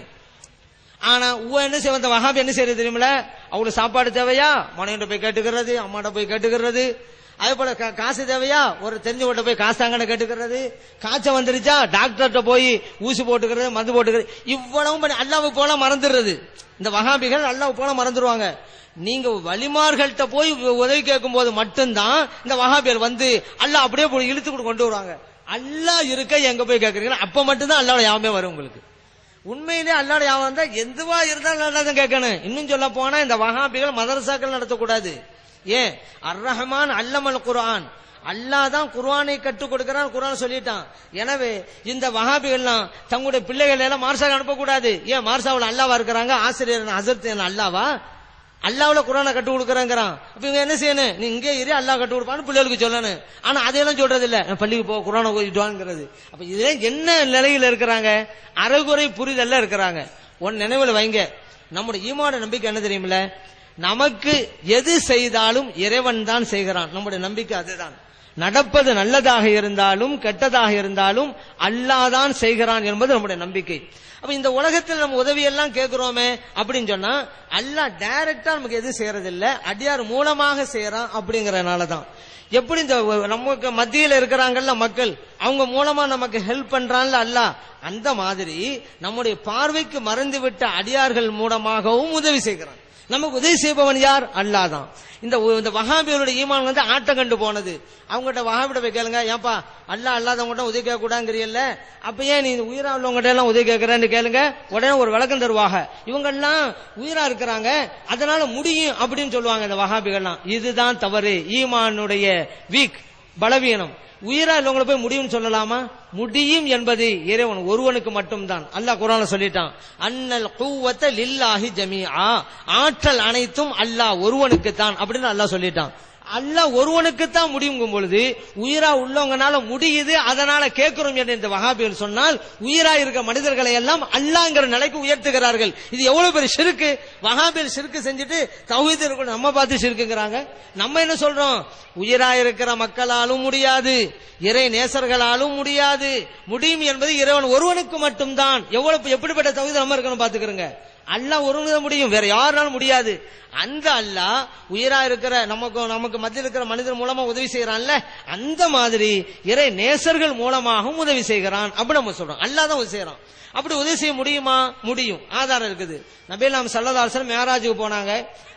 ஆனா உவ என்ன செய்வ அந்த வகாபி என்ன செய்யறது தெரியுமில அவங்களுக்கு சாப்பாடு தேவையா மனைவிட்ட போய் கேட்டுக்கிறது அம்மாட்ட போய் கேட்டுக்கிறது அதே போல கா- காசு தேவையா ஒரு தெரிஞ்சவட்ட போய் காசு தாங்கன்னு கேட்டுக்கிறது காய்ச்சல் வந்துருச்சா டாக்டர்கிட்ட போய் ஊசி போட்டுக்கிறது மருந்து போட்டுக்கிறது இவ்வளவும் பண்ணி அல்லாவை போல மறந்துடுறது இந்த வகாபிகள் அல்லாவை போல மறந்துடுவாங்க நீங்க வலிமார்கள்ட்ட போய் உதவி கேட்கும் போது மட்டும்தான் இந்த வகாபியர் வந்து அல்லாஹ் அப்படியே போய் இழுத்து கூட கொண்டு வருவாங்க அல்லாஹ் இருக்க எங்க போய் கேட்கறீங்களா அப்ப மட்டும்தான் அல்லாஹ் யாமே வரும் உங்களுக்கு உண்மையிலே அல்லாட யாவம் இருந்தா எதுவா இருந்தாலும் நல்லா தான் கேட்கணும் இன்னும் சொல்ல போனா இந்த வஹாபிகள் மதரசாக்கள் நடத்தக்கூடாது ஏன் அர் ரஹ்மான் அல்லமல் குர்ஆன் அல்லாஹ் தான் குர்ஆனை கற்றுக் கொடுக்கிறான் குர்ஆன் சொல்லிட்டான் எனவே இந்த வஹாபிகள்லாம் தங்களுடைய பிள்ளைகளை எல்லாம் மார்சாக அனுப்பக்கூடாது ஏன் மார்சாவில் அல்லாவா இருக்கிறாங்க ஆசிரியர் ஹசரத் அல்லாவா அல்லாவுல குரானை கட்டு கொடுக்கறேங்கிறான் அப்ப இவங்க என்ன செய்யணும் நீ இங்கே இரு அல்லாஹ் கட்டு கொடுப்பான்னு பிள்ளைகளுக்கு சொல்லணும் ஆனா அதையெல்லாம் சொல்றது இல்ல நான் பள்ளிக்கு போ குரானை ஓதிட்டு வாங்கிறது அப்ப இதுல என்ன நிலையில இருக்கிறாங்க அறகுறை புரிதல்ல இருக்கிறாங்க ஒன் நினைவுல வைங்க நம்முடைய ஈமாட நம்பிக்கை என்ன தெரியுமில்ல நமக்கு எது செய்தாலும் இறைவன் தான் செய்கிறான் நம்முடைய நம்பிக்கை அதுதான் நடப்பது நல்லதாக இருந்தாலும் கெட்டதாக இருந்தாலும் அல்லாஹ் தான் செய்கிறான் என்பது நம்முடைய நம்பிக்கை அப்ப இந்த உலகத்தில் நம்ம உதவி எல்லாம் கேட்கிறோமே அப்படின்னு சொன்னா அல்லாஹ் டைரக்டா நமக்கு எதுவும் செய்யறது இல்ல அடியார் மூலமாக செய்யறான் அப்படிங்கறனால தான் எப்படி இந்த நமக்கு மத்தியில இருக்கிறாங்கல்ல மக்கள் அவங்க மூலமா நமக்கு ஹெல்ப் பண்றான்ல அல்லாஹ் அந்த மாதிரி நம்முடைய பார்வைக்கு மறந்து விட்ட அடியார்கள் மூலமாகவும் உதவி செய்கிறான் நமக்கு உதவி செய்பவன் யார் அல்லாஹ் தான் இந்த இந்த வஹாபியோட ஈமான் வந்து ஆட்டம் கண்டு போனது அவங்ககிட்ட வஹாபிட்ட போய் கேளுங்க ஏன்பா அல்லாஹ் அல்லாதவங்ககிட்ட உதவி கேட்க கூடாங்கிறீல்ல அப்ப ஏன் நீ உயிரா உள்ளவங்ககிட்ட எல்லாம் உதவி கேட்கறேன்னு கேளுங்க உடனே ஒரு விளக்கம் தருவாங்க இவங்க எல்லாம் உயிரா இருக்கிறாங்க அதனால முடியும் அப்படின்னு சொல்லுவாங்க இந்த வஹாபிகள்லாம் இதுதான் தவறு ஈமானுடைய வீக் பலவீனம் உயிரா இல்லவங்களை போய் முடியும்னு சொல்லலாமா முடியும் என்பது இறைவன் ஒருவனுக்கு மட்டும்தான் அல்லாஹ் குரான சொல்லிட்டான் அன்னல் கூவத்த லில்லாஹி ஜமீஆ ஆற்றல் அனைத்தும் அல்லாஹ் ஒருவனுக்கு தான் அப்படின்னு அல்லாஹ் சொல்லிட்டான் அல்லாஹ் ஒருவனுக்கு தான் முடியுங்கும் பொழுது உயிரா உள்ளவங்கனால முடியுது அதனால கேட்கிறோம் என்று இந்த வகாபிகள் சொன்னால் உயிரா இருக்க மனிதர்களை எல்லாம் அல்லாங்கிற நிலைக்கு உயர்த்துகிறார்கள் இது எவ்வளவு பெரிய சிறுக்கு வகாபிகள் சிறுக்கு செஞ்சுட்டு தௌஹீத் இருக்கணும் நம்ம பார்த்து சிறுக்குங்கிறாங்க நம்ம என்ன சொல்றோம் உயிரா இருக்கிற மக்களாலும் முடியாது இறை நேசர்களாலும் முடியாது முடியும் என்பது இறைவன் ஒருவனுக்கு மட்டும்தான் எவ்வளவு எப்படிப்பட்ட தகுதி நம்ம இருக்கணும் பாத்துக்கிறோங்க அல்லாஹ் ஒருவனுக்கு தான் முடியும் வேற யாருனாலும் முடியாது அந்த அல்லாஹ் உயிரா இருக்கிற நமக்கு நமக்கு மத்தியில் இருக்கிற மனிதர் மூலமா உதவி செய்யறான்ல அந்த மாதிரி இறை நேசர்கள் மூலமாகவும் உதவி செய்கிறான் அப்படி நம்ம சொல்றோம் அல்லாஹ் தான் உதவி செய்யறான் அப்படி உதவி செய்ய முடியுமா முடியும் ஆதாரம் இருக்குது நபீல் நாம் சல்லதாசன் மேராஜுக்கு போனாங்க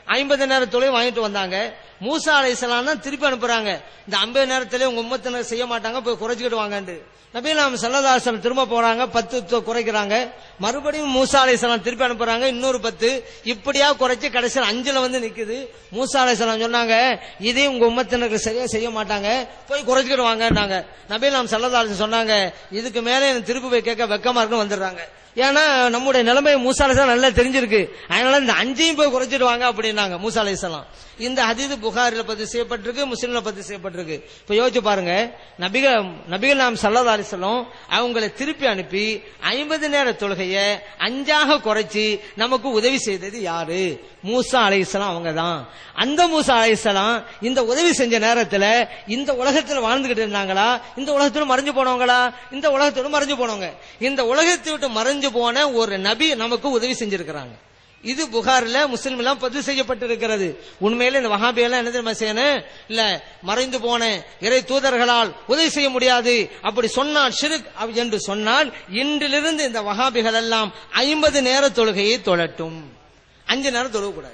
ஐம்பது நேரத்தோடய வாங்கிட்டு வந்தாங்க மூசா அலைஹிஸ்ஸலாம் தான் திருப்பி அனுப்புறாங்க இந்த ஐம்பது நேரத்திலே உங்க உம்மத்தினர் செய்ய மாட்டாங்க போய் குறைச்சிக்கிட்டு வாங்கன்னு நபி நாம் சல்லதாசன் திரும்ப போறாங்க பத்து து- குறைக்கிறாங்க மறுபடியும் மூசா அலைஹிஸ்ஸலாம் திருப்பி அனுப்புறாங்க இன்னொரு பத்து இப்படியா குறைச்சு கடைசியில் அஞ்சுல வந்து நிக்குது மூசா அலைஹிஸ்ஸலாம் சொன்னாங்க இதே உங்க உம்மத்தினருக்கு சரியா செய்ய மாட்டாங்க போய் குறைச்சிக்கிட்டு வாங்கன்னாங்க நபி நாம் சல்லதாசன் சொன்னாங்க இதுக்கு மேலே எனக்கு திருப்பி போய் கேட்க வெக்கமா இருக்குன்னு வந்துடுறாங்க ஏன்னா நம்முடைய நிலைமை மூசா அலைஹிஸ்ஸலாம் நல்லா தெரிஞ்சிருக்கு அதனால இந்த அஞ்சையும் போய் குறைச்சிடுவாங்க அப்படின்னாங்க மூசா அலைஹிஸ்ஸலாம் இந்த ஹதீது புகாரில பதிவு செய்யப்பட்டிருக்கு முஸ்லிம்ல பதிவு செய்யப்பட்டிருக்கு இப்ப யோசிச்சு பாருங்க நபிகள் நபிகள் நாம் சல்லா அலிசல்லம் அவங்களை திருப்பி அனுப்பி ஐம்பது நேர தொழுகைய அஞ்சாக குறைச்சி நமக்கு உதவி செய்தது யாரு மூசா அலைஹிஸ்ஸலாம் அவங்க தான் அந்த மூசா அலைஹிஸ்ஸலாம் இந்த உதவி செஞ்ச நேரத்துல இந்த உலகத்துல வாழ்ந்துகிட்டு இருந்தாங்களா இந்த உலகத்துல மறைஞ்சு போனவங்களா இந்த உலகத்தோட மறைஞ்சு போனவங்க இந்த உலகத்தை விட்டு மறைஞ்சு போன ஒரு நபி நமக்கு உதவி செஞ்சிருக்கிறாங்க இது புகார்ல முஸ்லிம் எல்லாம் பதிவு செய்யப்பட்டிருக்கிறது உண்மையில இந்த வஹாபி எல்லாம் என்ன தெரியுமா செய்யணும் இல்ல மறைந்து போன இறை தூதர்களால் உதவி செய்ய முடியாது அப்படி சொன்னால் ஷிருக் அப்படி என்று சொன்னால் இன்றிலிருந்து இந்த வஹாபிகள் எல்லாம் ஐம்பது நேர தொழுகையை தொழட்டும் அஞ்சு நேரம் தொழக்கூடாது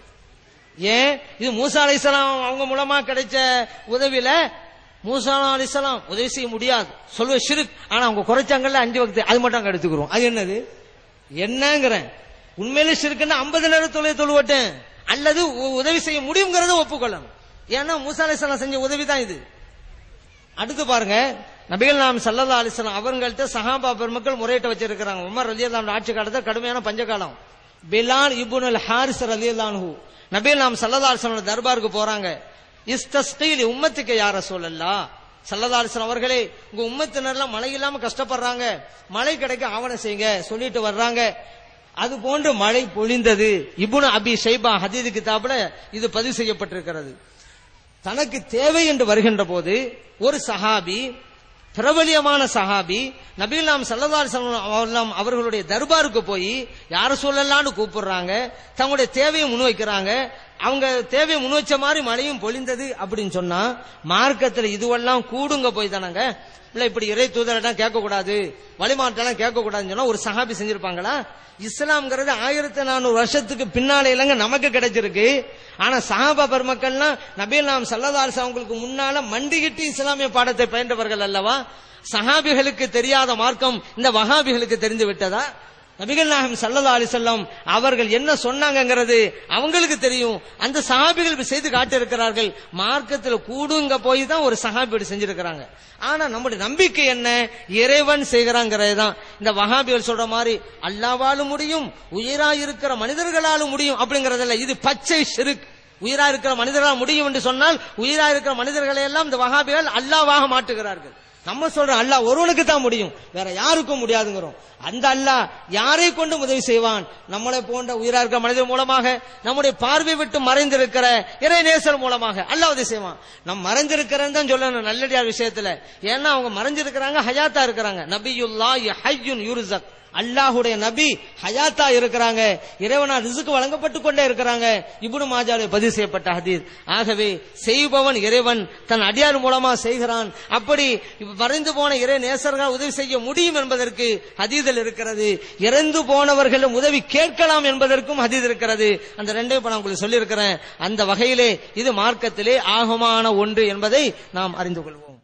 ஏன் இது மூசா அலைஹிஸ்ஸலாம் அவங்க மூலமா கிடைச்ச உதவியில மூசா அலிசலாம் உதவி செய்ய முடியாது சொல்வ ஷிருக் ஆனா அவங்க குறைச்சாங்கல்ல அஞ்சு வக்து அது மட்டும் அங்க எடுத்துக்கிறோம் அது என்னது என்னங்கிறேன் உண்மையிலே ஷிருக்குன்னா ஐம்பது நேரம் தொலை தொழுவட்டேன் அல்லது உ- உதவி செய்ய முடியுங்கிறத ஒப்புக்கொள்ளணும் ஏன்னா மூசா அலிசலாம் செஞ்ச உதவி தான் இது அடுத்து பாருங்க நபிகள் நாம் சல்லல்லா அலிஸ்லாம் அவங்கள்ட்ட சஹாபா பெருமக்கள் முறையிட்ட வச்சிருக்கிறாங்க உமர் ரலியல்லாஹு ஆட்சி காலத்தில் கடுமையான பஞ்சகாலம் பிலால் இப்னு அல் ஹாரிஸ் ரலியல்லாஹு நபிகள் நாம் சல்லல்லா அலிஸ்லாம் தர்பாருக்கு போறாங்க இஸ்தஸ்கீல் உம்மத்துக்கு யார சொல்லல்லா சல்லல்லா அலிஸ்லாம் அவர்களே உங்க உம்மத்தினர்லாம் மழை இல்லாம கஷ்டப்படுறாங்க மழை கிடைக்க ஆவணம் செய்யுங்க சொல்லிட்டு வர்றாங்க அது போன்று மழை பொழிந்தது இப்னு அபி ஷைபா ஹதீது கிதாப்ல இது பதிவு செய்யப்பட்டிருக்கிறது தனக்கு தேவை என்று வருகின்ற போது ஒரு சஹாபி பிரபலியமான சஹாபி நபிகள் நாம் சல்லதார் அவர்களுடைய தர்பாருக்கு போய் யார சொல்லலான்னு கூப்பிடுறாங்க தங்களுடைய தேவையை முன்வைக்கிறாங்க அவங்க தேவையை முன்வச்ச மாதிரி மழையும் பொழிந்தது அப்படின்னு சொன்னா மார்க்கத்துல இதுவெல்லாம் கூடுங்க போய் தானங்க இல்ல இப்படி இறை தூதரெல்லாம் கேட்க கூடாது வழிமாட்டெல்லாம் கேட்க கூடாதுன்னு சொன்னா ஒரு சஹாபி செஞ்சிருப்பாங்களா இஸ்லாம்ங்கிறது ஆயிரத்தி நானூறு வருஷத்துக்கு பின்னால இல்லைங்க நமக்கு கிடைச்சிருக்கு ஆனா சஹாபா பெருமக்கள்லாம் நபீல் நாம் சல்லதாரிசு அவங்களுக்கு முன்னால மண்டிகிட்டு இஸ்லாமிய பாடத்தை பயின்றவர்கள் அல்லவா சஹாபிகளுக்கு தெரியாத மார்க்கம் இந்த வஹாபிகளுக்கு தெரிந்து விட்டதா நபிகள் நாயகம் சல்லல்லா அலிசல்லம் அவர்கள் என்ன சொன்னாங்கங்கிறது அவங்களுக்கு தெரியும் அந்த சஹாபிகள் இப்படி செய்து காட்டியிருக்கிறார்கள் மார்க்கத்தில் கூடுங்க போய் தான் ஒரு சஹாபி இப்படி செஞ்சிருக்கிறாங்க ஆனா நம்முடைய நம்பிக்கை என்ன இறைவன் செய்கிறாங்கிறது தான் இந்த வஹாபிகள் சொல்ற மாதிரி அல்லாவாலும் முடியும் உயிரா இருக்கிற மனிதர்களாலும் முடியும் அப்படிங்கறதில்ல இது பச்சை ஷிருக் உயிரா இருக்கிற மனிதர்களால் முடியும் என்று சொன்னால் உயிரா இருக்கிற மனிதர்களை எல்லாம் இந்த வஹாபிகள் அல்லாவாக மாட்டுகிறார்கள் நம்ம சொல்றோம் அல்லாஹ் ஒருவனுக்கு தான் முடியும் வேற யாருக்கும் முடியாதுங்கிறோம் அந்த அல்லாஹ் யாரை கொண்டு உதவி செய்வான் நம்மளை போன்ற உயிரா இருக்கிற மனிதர் மூலமாக நம்முடைய பார்வை விட்டு மறைந்திருக்கிற இறை நேசர் மூலமாக அல்லாஹ் உதவி செய்வான் நம் மறைஞ்சிருக்கிறேன்னு தான் சொல்லணும் நல்லடியார் விஷயத்துல ஏன்னா அவங்க மறைஞ்சிருக்கிறாங்க ஹயாத்தா இருக்கிறாங்க நபியுல்லா ஹய்யுன் யூர்சக் அல்லாஹுடைய நபி ஹயாத்தா இருக்கிறாங்க இறைவனா ரிசுக்கு வழங்கப்பட்டு கொண்டே இருக்கிறாங்க இப்னு மாஜாவில் பதிவு செய்யப்பட்ட ஹதீஸ் ஆகவே செய்பவன் இறைவன் தன் அடியார் மூலமா செய்கிறான் அப்படி மறைந்து போன இறை நேசர்கள் உதவி செய்ய முடியும் என்பதற்கு ஹதீதில் இருக்கிறது இறந்து போனவர்களும் உதவி கேட்கலாம் என்பதற்கும் ஹதீஸ் இருக்கிறது அந்த ரெண்டையும் இப்ப நான் உங்களுக்கு சொல்லியிருக்கிறேன் அந்த வகையிலே இது மார்க்கத்திலே ஆகமான ஒன்று என்பதை நாம் அறிந்து கொள்வோம்